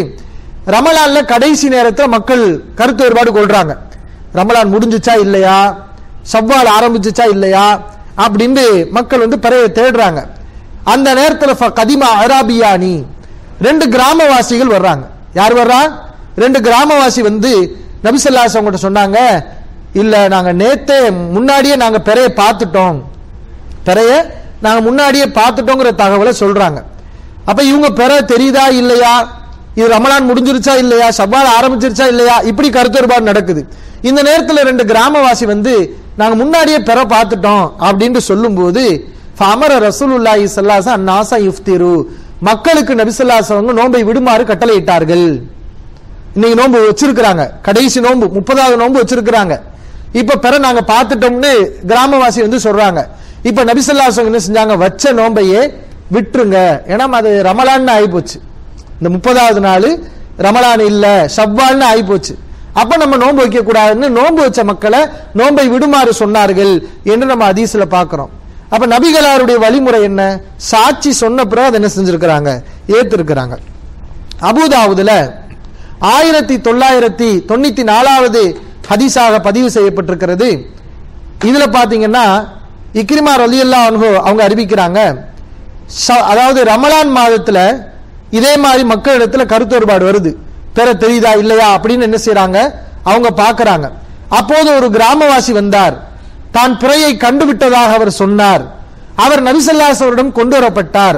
ரமலான்ல கடைசி நேரத்துல மக்கள் கருத்து வேறுபாடு கொள்றாங்க ரமலான் முடிஞ்சுச்சா இல்லையா சவ்வால் ஆரம்பிச்சுச்சா இல்லையா அப்படின்னு மக்கள் வந்து பிறைய தேடுறாங்க அந்த நேரத்தில் ஃப- கதிமா அராபியானி ரெண்டு கிராமவாசிகள் வர்றாங்க யார் வர்றா ரெண்டு கிராமவாசி வந்து நபிசல்லாஸ் அவங்ககிட்ட சொன்னாங்க இல்ல நாங்க நேத்தே முன்னாடியே நாங்க பிறைய பார்த்துட்டோம் பிறைய நாங்க முன்னாடியே பார்த்துட்டோங்கிற தகவலை சொல்றாங்க அப்ப இவங்க பெற தெரியுதா இல்லையா இது ரமலான் முடிஞ்சிருச்சா இல்லையா சவால் ஆரம்பிச்சிருச்சா இல்லையா இப்படி கருத்து வேறுபாடு நடக்குது இந்த நேரத்துல ரெண்டு கிராமவாசி வந்து நாங்க முன்னாடியே பெற பார்த்துட்டோம் அப்படின்னு சொல்லும்போது ஃபமர ரசூலுல்லாஹி ஸல்லல்லாஹு அலைஹி அன்னாசா யுஃப்திரு மக்களுக்கு நபிசல்லாஸ் அவங்க நோன்பை விடுமாறு கட்டளையிட்டார்கள் இன்னைக்கு நோன்பு வச்சிருக்கிறாங்க கடைசி நோன்பு முப்பதாவது நோன்பு வச்சிருக்கிறாங்க இப்ப பெற நாங்க பார்த்துட்டோம்னு கிராமவாசி வந்து சொல்றாங்க இப்ப நபிசல்லாசம் என்ன செஞ்சாங்க வச்ச நோன்பையே விட்டுருங்க ஏன்னா அது ரமலான்னு ஆயிப்போச்சு இந்த முப்பதாவது நாள் ரமலான் இல்ல ஷவ்வால்னு ஆயிப்போச்சு அப்ப நம்ம நோன்பு வைக்க கூடாதுன்னு நோன்பு வச்ச மக்களை நோன்பை விடுமாறு சொன்னார்கள் என்று நம்ம அதீஸ்ல பார்க்கிறோம் அப்ப நபிகளாருடைய வழிமுறை என்ன சாட்சி சொன்ன பிறகு அதை என்ன செஞ்சிருக்கிறாங்க ஏத்திருக்கிறாங்க அபுதாவுதுல ஆயிரத்தி தொள்ளாயிரத்தி தொண்ணூத்தி நாலாவது ஹதீஸாக பதிவு செய்யப்பட்டிருக்கிறது இதுல பாத்தீங்கன்னா இக்ரிமா ரலியல்லா அன்ஹு அவங்க அறிவிக்கிறாங்க ச- அதாவது ரமலான் மாதத்துல இதே மாதிரி மக்களிடத்துல கருத்து வேறுபாடு வருது பெற தெரியுதா இல்லையா அப்படின்னு என்ன செய்றாங்க அவங்க பார்க்கறாங்க அப்போது ஒரு கிராமவாசி வந்தார் தான் பிறையை கண்டுவிட்டதாக அவர் சொன்னார் அவர் நபிசல்லாஸ் அவரிடம் கொண்டு வரப்பட்டார்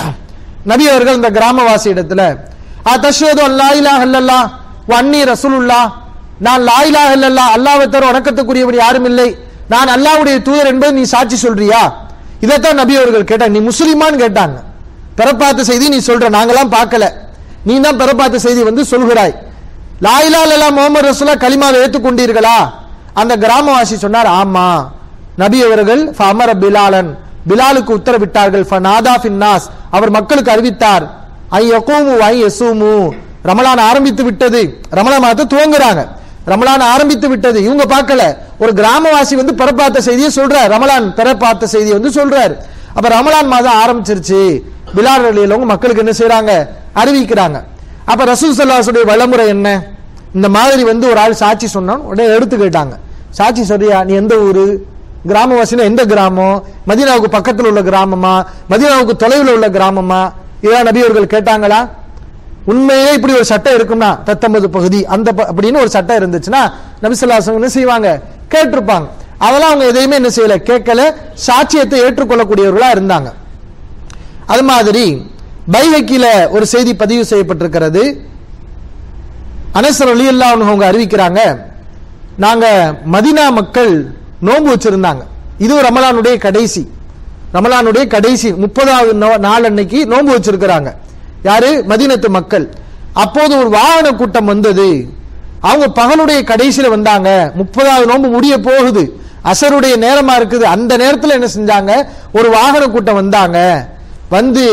நபி அவர்கள் இந்த கிராமவாசி இடத்துல தஷ்வது அல்லா இலாஹ இல்லல்லா வன்னி ரசூலுல்லா நான் லா இலாஹ இல்லல்லா அல்லாஹ்வை தவிர வணக்கத்துக்குரியவர் யாரும் இல்லை நான் அல்லாஹ்வுடைய தூதர் என்பது நீ சாட்சி சொல்றியா இதைத்தான் நபி அவர்கள் கேட்டாங்க நீ முஸ்லிமான்னு கேட்டாங்க பிறப்பாத்த செய்தி நீ சொல்ற நாங்கெல்லாம் பார்க்கல நீ தான் பிறப்பாத்த செய்தி வந்து சொல்கிறாய் லா இலாஹ இல்லல்லா முகமது ரசூலா கலிமாவை ஏற்றுக்கொண்டீர்களா அந்த கிராமவாசி சொன்னார் ஆமா நபி அவர்கள் ஃபமர பிலாலன் பிலாலுக்கு உத்தரவிட்டார்கள் ஃபநாதா ஃபின்னாஸ் அவர் மக்களுக்கு அறிவித்தார் ஐ யகூமு ஐ யசூமு ரமலான் ஆரம்பித்து விட்டது ரமலான் மாதத்தை துவங்குறாங்க ரமலான் ஆரம்பித்து விட்டது இவங்க பார்க்கல ஒரு கிராமவாசி வந்து பிறப்பாத்த செய்தியை சொல்றார் ரமலான் பிறப்பாத்த செய்தியை வந்து சொல்றார் அப்ப ரமலான் மாதம் ஆரம்பிச்சிருச்சு பிலால் அலியிலவங்க மக்களுக்கு என்ன செய்றாங்க அறிவிக்கிறாங்க அப்ப ரசூல் சல்லாசுடைய வழிமுறை என்ன இந்த மாதிரி வந்து ஒரு ஆள் சாட்சி சொன்னான் உடனே எடுத்து கேட்டாங்க சாட்சி சொல்றியா நீ எந்த ஊரு கிராமவாசினா எந்த கிராமம் மதீனாவுக்கு பக்கத்துல உள்ள கிராமமா மதீனாவுக்கு தொலைவில் உள்ள கிராமமா இதெல்லாம் நபி அவர்கள் கேட்டாங்களா உண்மையே இப்படி ஒரு சட்டம் இருக்கும்னா தத்தம்பது பகுதி அந்த ப- அப்படின்னு ஒரு சட்டம் இருந்துச்சுன்னா நபிசுல்லாசம் என்ன செய்வாங்க கேட்டிருப்பாங்க அதெல்லாம் அவங்க எதையுமே என்ன செய்யல கேட்கல சாட்சியத்தை ஏற்றுக்கொள்ளக்கூடியவர்களா இருந்தாங்க அது மாதிரி பைஹக்கில ஒரு செய்தி பதிவு செய்யப்பட்டிருக்கிறது அனசர் அலி அவங்க அறிவிக்கிறாங்க நாங்க மதினா மக்கள் நோன்பு வச்சிருந்தாங்க இது ரமலானுடைய கடைசி ரமலானுடைய கடைசி முப்பதாவது நோ- நாள் அன்னைக்கு நோன்பு வச்சிருக்கிறாங்க யாரு மதீனத்து மக்கள் அப்போது ஒரு வாகன கூட்டம் வந்தது அவங்க பகலுடைய கடைசியில வந்தாங்க முப்பதாவது நோன்பு முடிய போகுது அசருடைய நேரமா இருக்குது அந்த நேரத்துல என்ன செஞ்சாங்க ஒரு வாகன கூட்டம் வந்தாங்க வந்து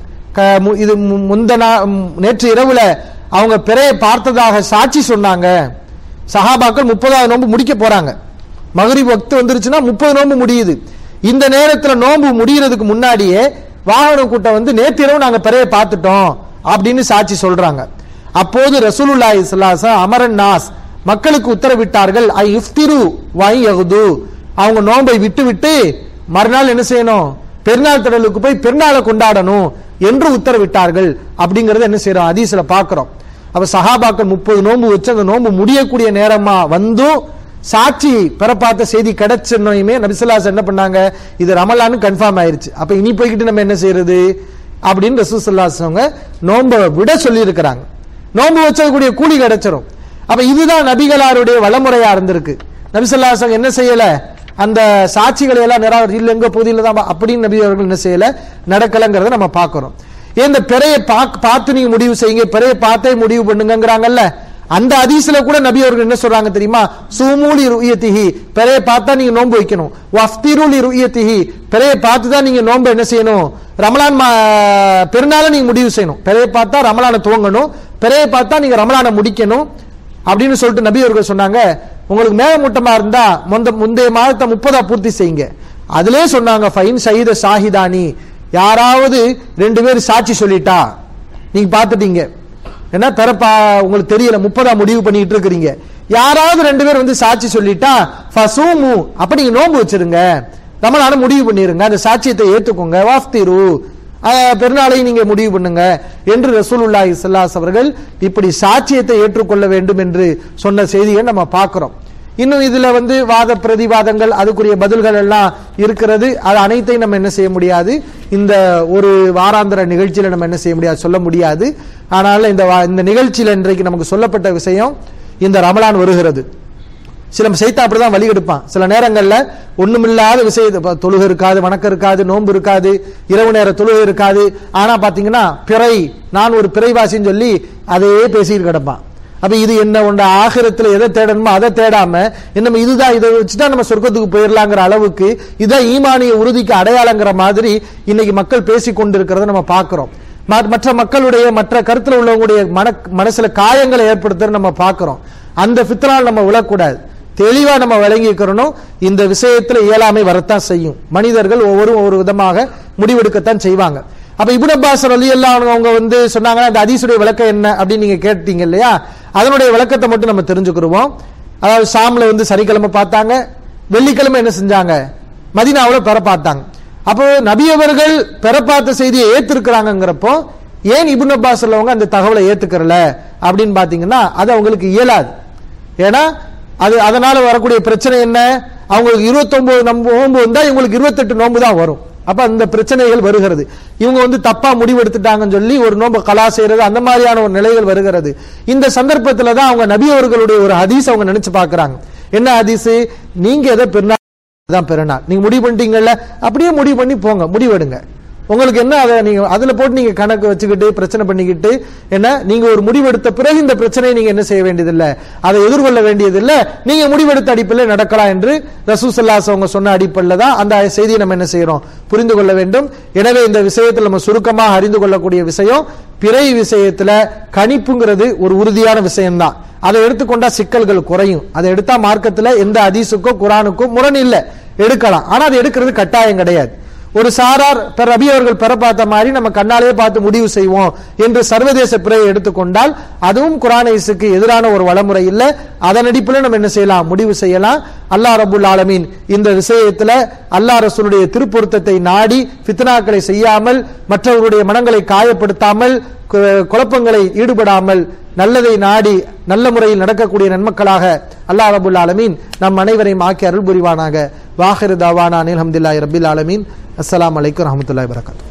க- மு- இது மு- முந்தனா ம், நேற்று இரவுல அவங்க பிறையை பார்த்ததாக சாட்சி சொன்னாங்க சஹாபாக்கள் முப்பதாவது நோன்பு முடிக்க போறாங்க மகரிப் வக்து வந்துருச்சுன்னா முப்பது நோன்பு முடியுது இந்த நேரத்துல நோன்பு முடியறதுக்கு முன்னாடியே வாகன கூட்டம் வந்து நேற்று இரவு நாங்க பிறையை பார்த்துட்டோம் அப்படின்னு சாட்சி சொல்றாங்க அப்போது ரசூலுல்லாஹி ஸல்லல்லாஹு அமரன் நாஸ் மக்களுக்கு உத்தரவிட்டார்கள் ஐ இஃப்திரு வை யகுது அவங்க நோன்பை விட்டு விட்டு மறுநாள் என்ன செய்யணும் பெருநாள் திடலுக்கு போய் பெருநாளை கொண்டாடணும் என்று உத்தரவிட்டார்கள் அப்படிங்கறத என்ன செய்யறோம் ஹதீஸ்ல பார்க்கிறோம் அப்ப சஹாபாக்கள் முப்பது நோன்பு வச்சு அந்த நோன்பு முடியக்கூடிய நேரமா வந்தும் சாட்சி பெறப்பாத்த செய்தி கிடைச்சனையுமே நபிசுல்லாஸ் என்ன பண்ணாங்க இது ரமலான்னு கன்ஃபார்ம் ஆயிருச்சு அப்ப இனி போய்கிட்டு நம்ம என்ன செய்யறது அப்படின்னு ரசூசல்லாஸ் அவங்க நோன்பை விட சொல்லி இருக்கிறாங்க நோன்பு வச்சதுக்கூடிய கூலி கிடைச்சிரும் அப்ப இதுதான் நபிகளாருடைய வளமுறையா இருந்திருக்கு நபிசல்லாஸ் அவங்க என்ன செய்யல அந்த சாட்சிகளை எல்லாம் நிராகரி இல்ல எங்க பகுதியில தான் பா- அப்படின்னு நபி அவர்கள் என்ன செய்யல நடக்கலங்கிறத நம்ம பார்க்கிறோம் ஏன் இந்த பிறையை பாக்- பார்த்து நீங்க முடிவு செய்யுங்க பிறையை பார்த்தே முடிவு பண்ணுங்கங்கறாங்கல்ல அந்த அதிசல கூட நபி அவர்கள் என்ன சொல்றாங்க தெரியுமா சூமூலி ருயத்திஹி பிறையை பார்த்தா நீங்க நோன்பு வைக்கணும் வஃப்திருலி ருயத்திஹி பிறையை பார்த்து தான் நீங்க நோன்பு என்ன செய்யணும் ரமலான் மா- பெருநாளை நீங்க முடிவு செய்யணும் பிறையை பார்த்தா ரமலானை துவங்கணும் பிறையை பார்த்தா நீங்க ரமலானை முடிக்கணும் அப்படின்னு சொல்லிட்டு நபி அவர்கள் சொன்னாங்க உங்களுக்கு மேகமூட்டமா இருந்தா முந்த முந்தைய மாதத்தை முப்பதா பூர்த்தி செய்யுங்க அதிலே சொன்னாங்க ஃபைன் சயீத ஷாஹிதானி யாராவது ரெண்டு பேர் சாட்சி சொல்லிட்டா நீங்க பார்த்துட்டீங்க என்ன பிறப்பா உங்களுக்கு தெரியல முப்பதா முடிவு பண்ணிட்டு இருக்கிறீங்க யாராவது ரெண்டு பேர் வந்து சாட்சி சொல்லிட்டா ஃபசூமு அப்ப நீங்க நோன்பு வச்சிருங்க ரமலான முடிவு பண்ணிருங்க அந்த சாட்சியத்தை ஏத்துக்கோங்க வாஃப்திரு அஹ், பெருநாளை நீங்க முடிவு பண்ணுங்க என்று ரசூலுல்லாஹி ஸல்லல்லாஹு அவர்கள் இப்படி சாட்சியத்தை ஏற்றுக்கொள்ள வேண்டும் என்று சொன்ன செய்தியை நம்ம பார்க்கிறோம் இன்னும் இதுல வந்து வாத பிரதிவாதங்கள் அதுக்குரிய பதில்கள் எல்லாம் இருக்கிறது அது அனைத்தையும் நம்ம என்ன செய்ய முடியாது இந்த ஒரு வாராந்திர நிகழ்ச்சியில நம்ம என்ன செய்ய முடியாது சொல்ல முடியாது ஆனால் இந்த வா- இந்த நிகழ்ச்சியில இன்றைக்கு நமக்கு சொல்லப்பட்ட விஷயம் இந்த ரமலான் வருகிறது சில சைத்தா அப்படிதான் வழி எடுப்பான் சில நேரங்கள்ல ஒண்ணுமில்லாத விஷயத்தை இப்ப தொழுகை இருக்காது வணக்கம் இருக்காது நோன்பு இருக்காது இரவு நேர தொழுகை இருக்காது ஆனா பாத்தீங்கன்னா பிறை நான் ஒரு பிறைவாசின்னு சொல்லி அதையே பேசிட்டு கிடப்பான் அப்ப இது என்ன ஒன்று ஆகிரத்துல எதை தேடணுமோ அதை தேடாம நம்ம இதுதான் இதை வச்சுதான் நம்ம சொர்க்கத்துக்கு போயிடலாங்கிற அளவுக்கு இதான் ஈமானிய உறுதிக்கு அடையாளங்கிற மாதிரி இன்னைக்கு மக்கள் பேசி கொண்டிருக்கிறத நம்ம பார்க்கிறோம் ம- மற்ற மக்களுடைய மற்ற கருத்துல உள்ளவங்களுடைய மன மனசுல காயங்களை ஏற்படுத்துறது நம்ம பார்க்கிறோம் அந்த ஃபித்னால் நம்ம விழக்கூடாது தெளிவா நம்ம விளங்கிக்கிறணும் இந்த விஷயத்துல இயலாமை வரத்தான் செய்யும் மனிதர்கள் ஒவ்வொரு ஒவ்வொரு விதமாக முடிவெடுக்கத்தான் செய்வாங்க அப்ப இப்னு அப்பாஸ் ரலியல்லாஹு அன்ஹு அவங்க வந்து சொன்னாங்கன்னா அந்த ஹதீஸுடைய விளக்கம் என்ன அப்படின்னு நீங்க கேட்டீங்க இல்லையா அதனுடைய விளக்கத்தை மட்டும் நம்ம தெரிஞ்சுக்கிருவோம் அதாவது ஷாம்ல வந்து சனிக்கிழமை பார்த்தாங்க வெள்ளிக்கிழமை என்ன செஞ்சாங்க மதீனாவுல பெற பார்த்தாங்க அப்போ நபி அவர்கள் பெற பார்த்த செய்தியை ஏத்திருக்கிறாங்கிறப்போ ஏன் இப்னு அப்பாஸ் உள்ளவங்க அந்த தகவலை ஏத்துக்கறல அப்படின்னு பாத்தீங்கன்னா அது அவங்களுக்கு இயலாது ஏன்னா அது அதனால வரக்கூடிய பிரச்சனை என்ன அவங்களுக்கு 29 நம்ப- நோன்பு வந்தா இவங்களுக்கு இருபத்தெட்டு நோன்பு தான் வரும் அப்ப அந்த பிரச்சனைகள் வருகிறது இவங்க வந்து தப்பா முடிவெடுத்துட்டாங்கன்னு சொல்லி ஒரு நோன்பு கலா செய்யறது அந்த மாதிரியான ஒரு நிலைகள் வருகிறது இந்த சந்தர்ப்பத்துல தான் அவங்க நபி அவர்களுடைய ஒரு ஹதீஸ் அவங்க நினைச்சு பார்க்கறாங்க என்ன ஹதீஸ் நீங்க எதை பெருநாள் தான் பெருநாள் நீங்க முடிவு பண்ணிட்டீங்கல்ல அப்படியே முடிவு பண்ணி போங்க முடிவெடுங்க உங்களுக்கு என்ன அதை நீங்க அதுல போட்டு நீங்க கணக்கு வச்சுக்கிட்டு பிரச்சனை பண்ணிக்கிட்டு என்ன நீங்க ஒரு முடிவெடுத்த பிறகு இந்த பிரச்சனையை நீங்க என்ன செய்ய வேண்டியதில்லை அதை எதிர்கொள்ள வேண்டியதில்லை நீங்க முடிவெடுத்த அடிப்படையில் நடக்கலாம் என்று ரசூசல்லாஸ் அவங்க சொன்ன அடிப்படையில் தான் அந்த செய்தியை நம்ம என்ன செய்யறோம் புரிந்து கொள்ள வேண்டும் எனவே இந்த விஷயத்தில் நம்ம சுருக்கமாக அறிந்து கொள்ளக்கூடிய விஷயம் பிறை விஷயத்துல கணிப்புங்கிறது ஒரு உறுதியான விஷயம்தான் அதை எடுத்துக்கொண்டா சிக்கல்கள் குறையும் அதை எடுத்தா மார்க்கத்துல எந்த ஹதீஸுக்கோ குரானுக்கோ முரண் இல்லை எடுக்கலாம் ஆனா அது எடுக்கிறது கட்டாயம் கிடையாது ஒரு சாரார் பெற ரபி அவர்கள் பெற பார்த்த மாதிரி நம்ம கண்ணாலே பார்த்து முடிவு செய்வோம் என்று சர்வதேச பிறையை எடுத்துக்கொண்டால் அதுவும் குரானைசுக்கு எதிரான ஒரு வளமுறை இல்லை அதன் அடிப்படையில் நம்ம என்ன செய்யலாம் முடிவு செய்யலாம் அல்லாஹ் ரபுல் ஆலமீன் இந்த விஷயத்துல அல்லாஹ் ரசூலுடைய திருப்பொருத்தத்தை நாடி ஃபித்னாக்களை செய்யாமல் மற்றவர்களுடைய மனங்களை காயப்படுத்தாமல் கு- குழப்பங்களை ஈடுபடாமல் நல்லதை நாடி நல்ல முறையில் நடக்கக்கூடிய நன்மக்களாக அல்லாஹ் ரபுல் ஆலமீன் நம் அனைவரையும் ஆக்கி அருள் புரிவானாக வாஹிரு தாவானா அனில் ஹம்துல்லாஹி ரபில் ஆலமீன் அஸ்ஸலாமு அலைக்கும் ரஹமத்துல்லாஹி வரகாத்து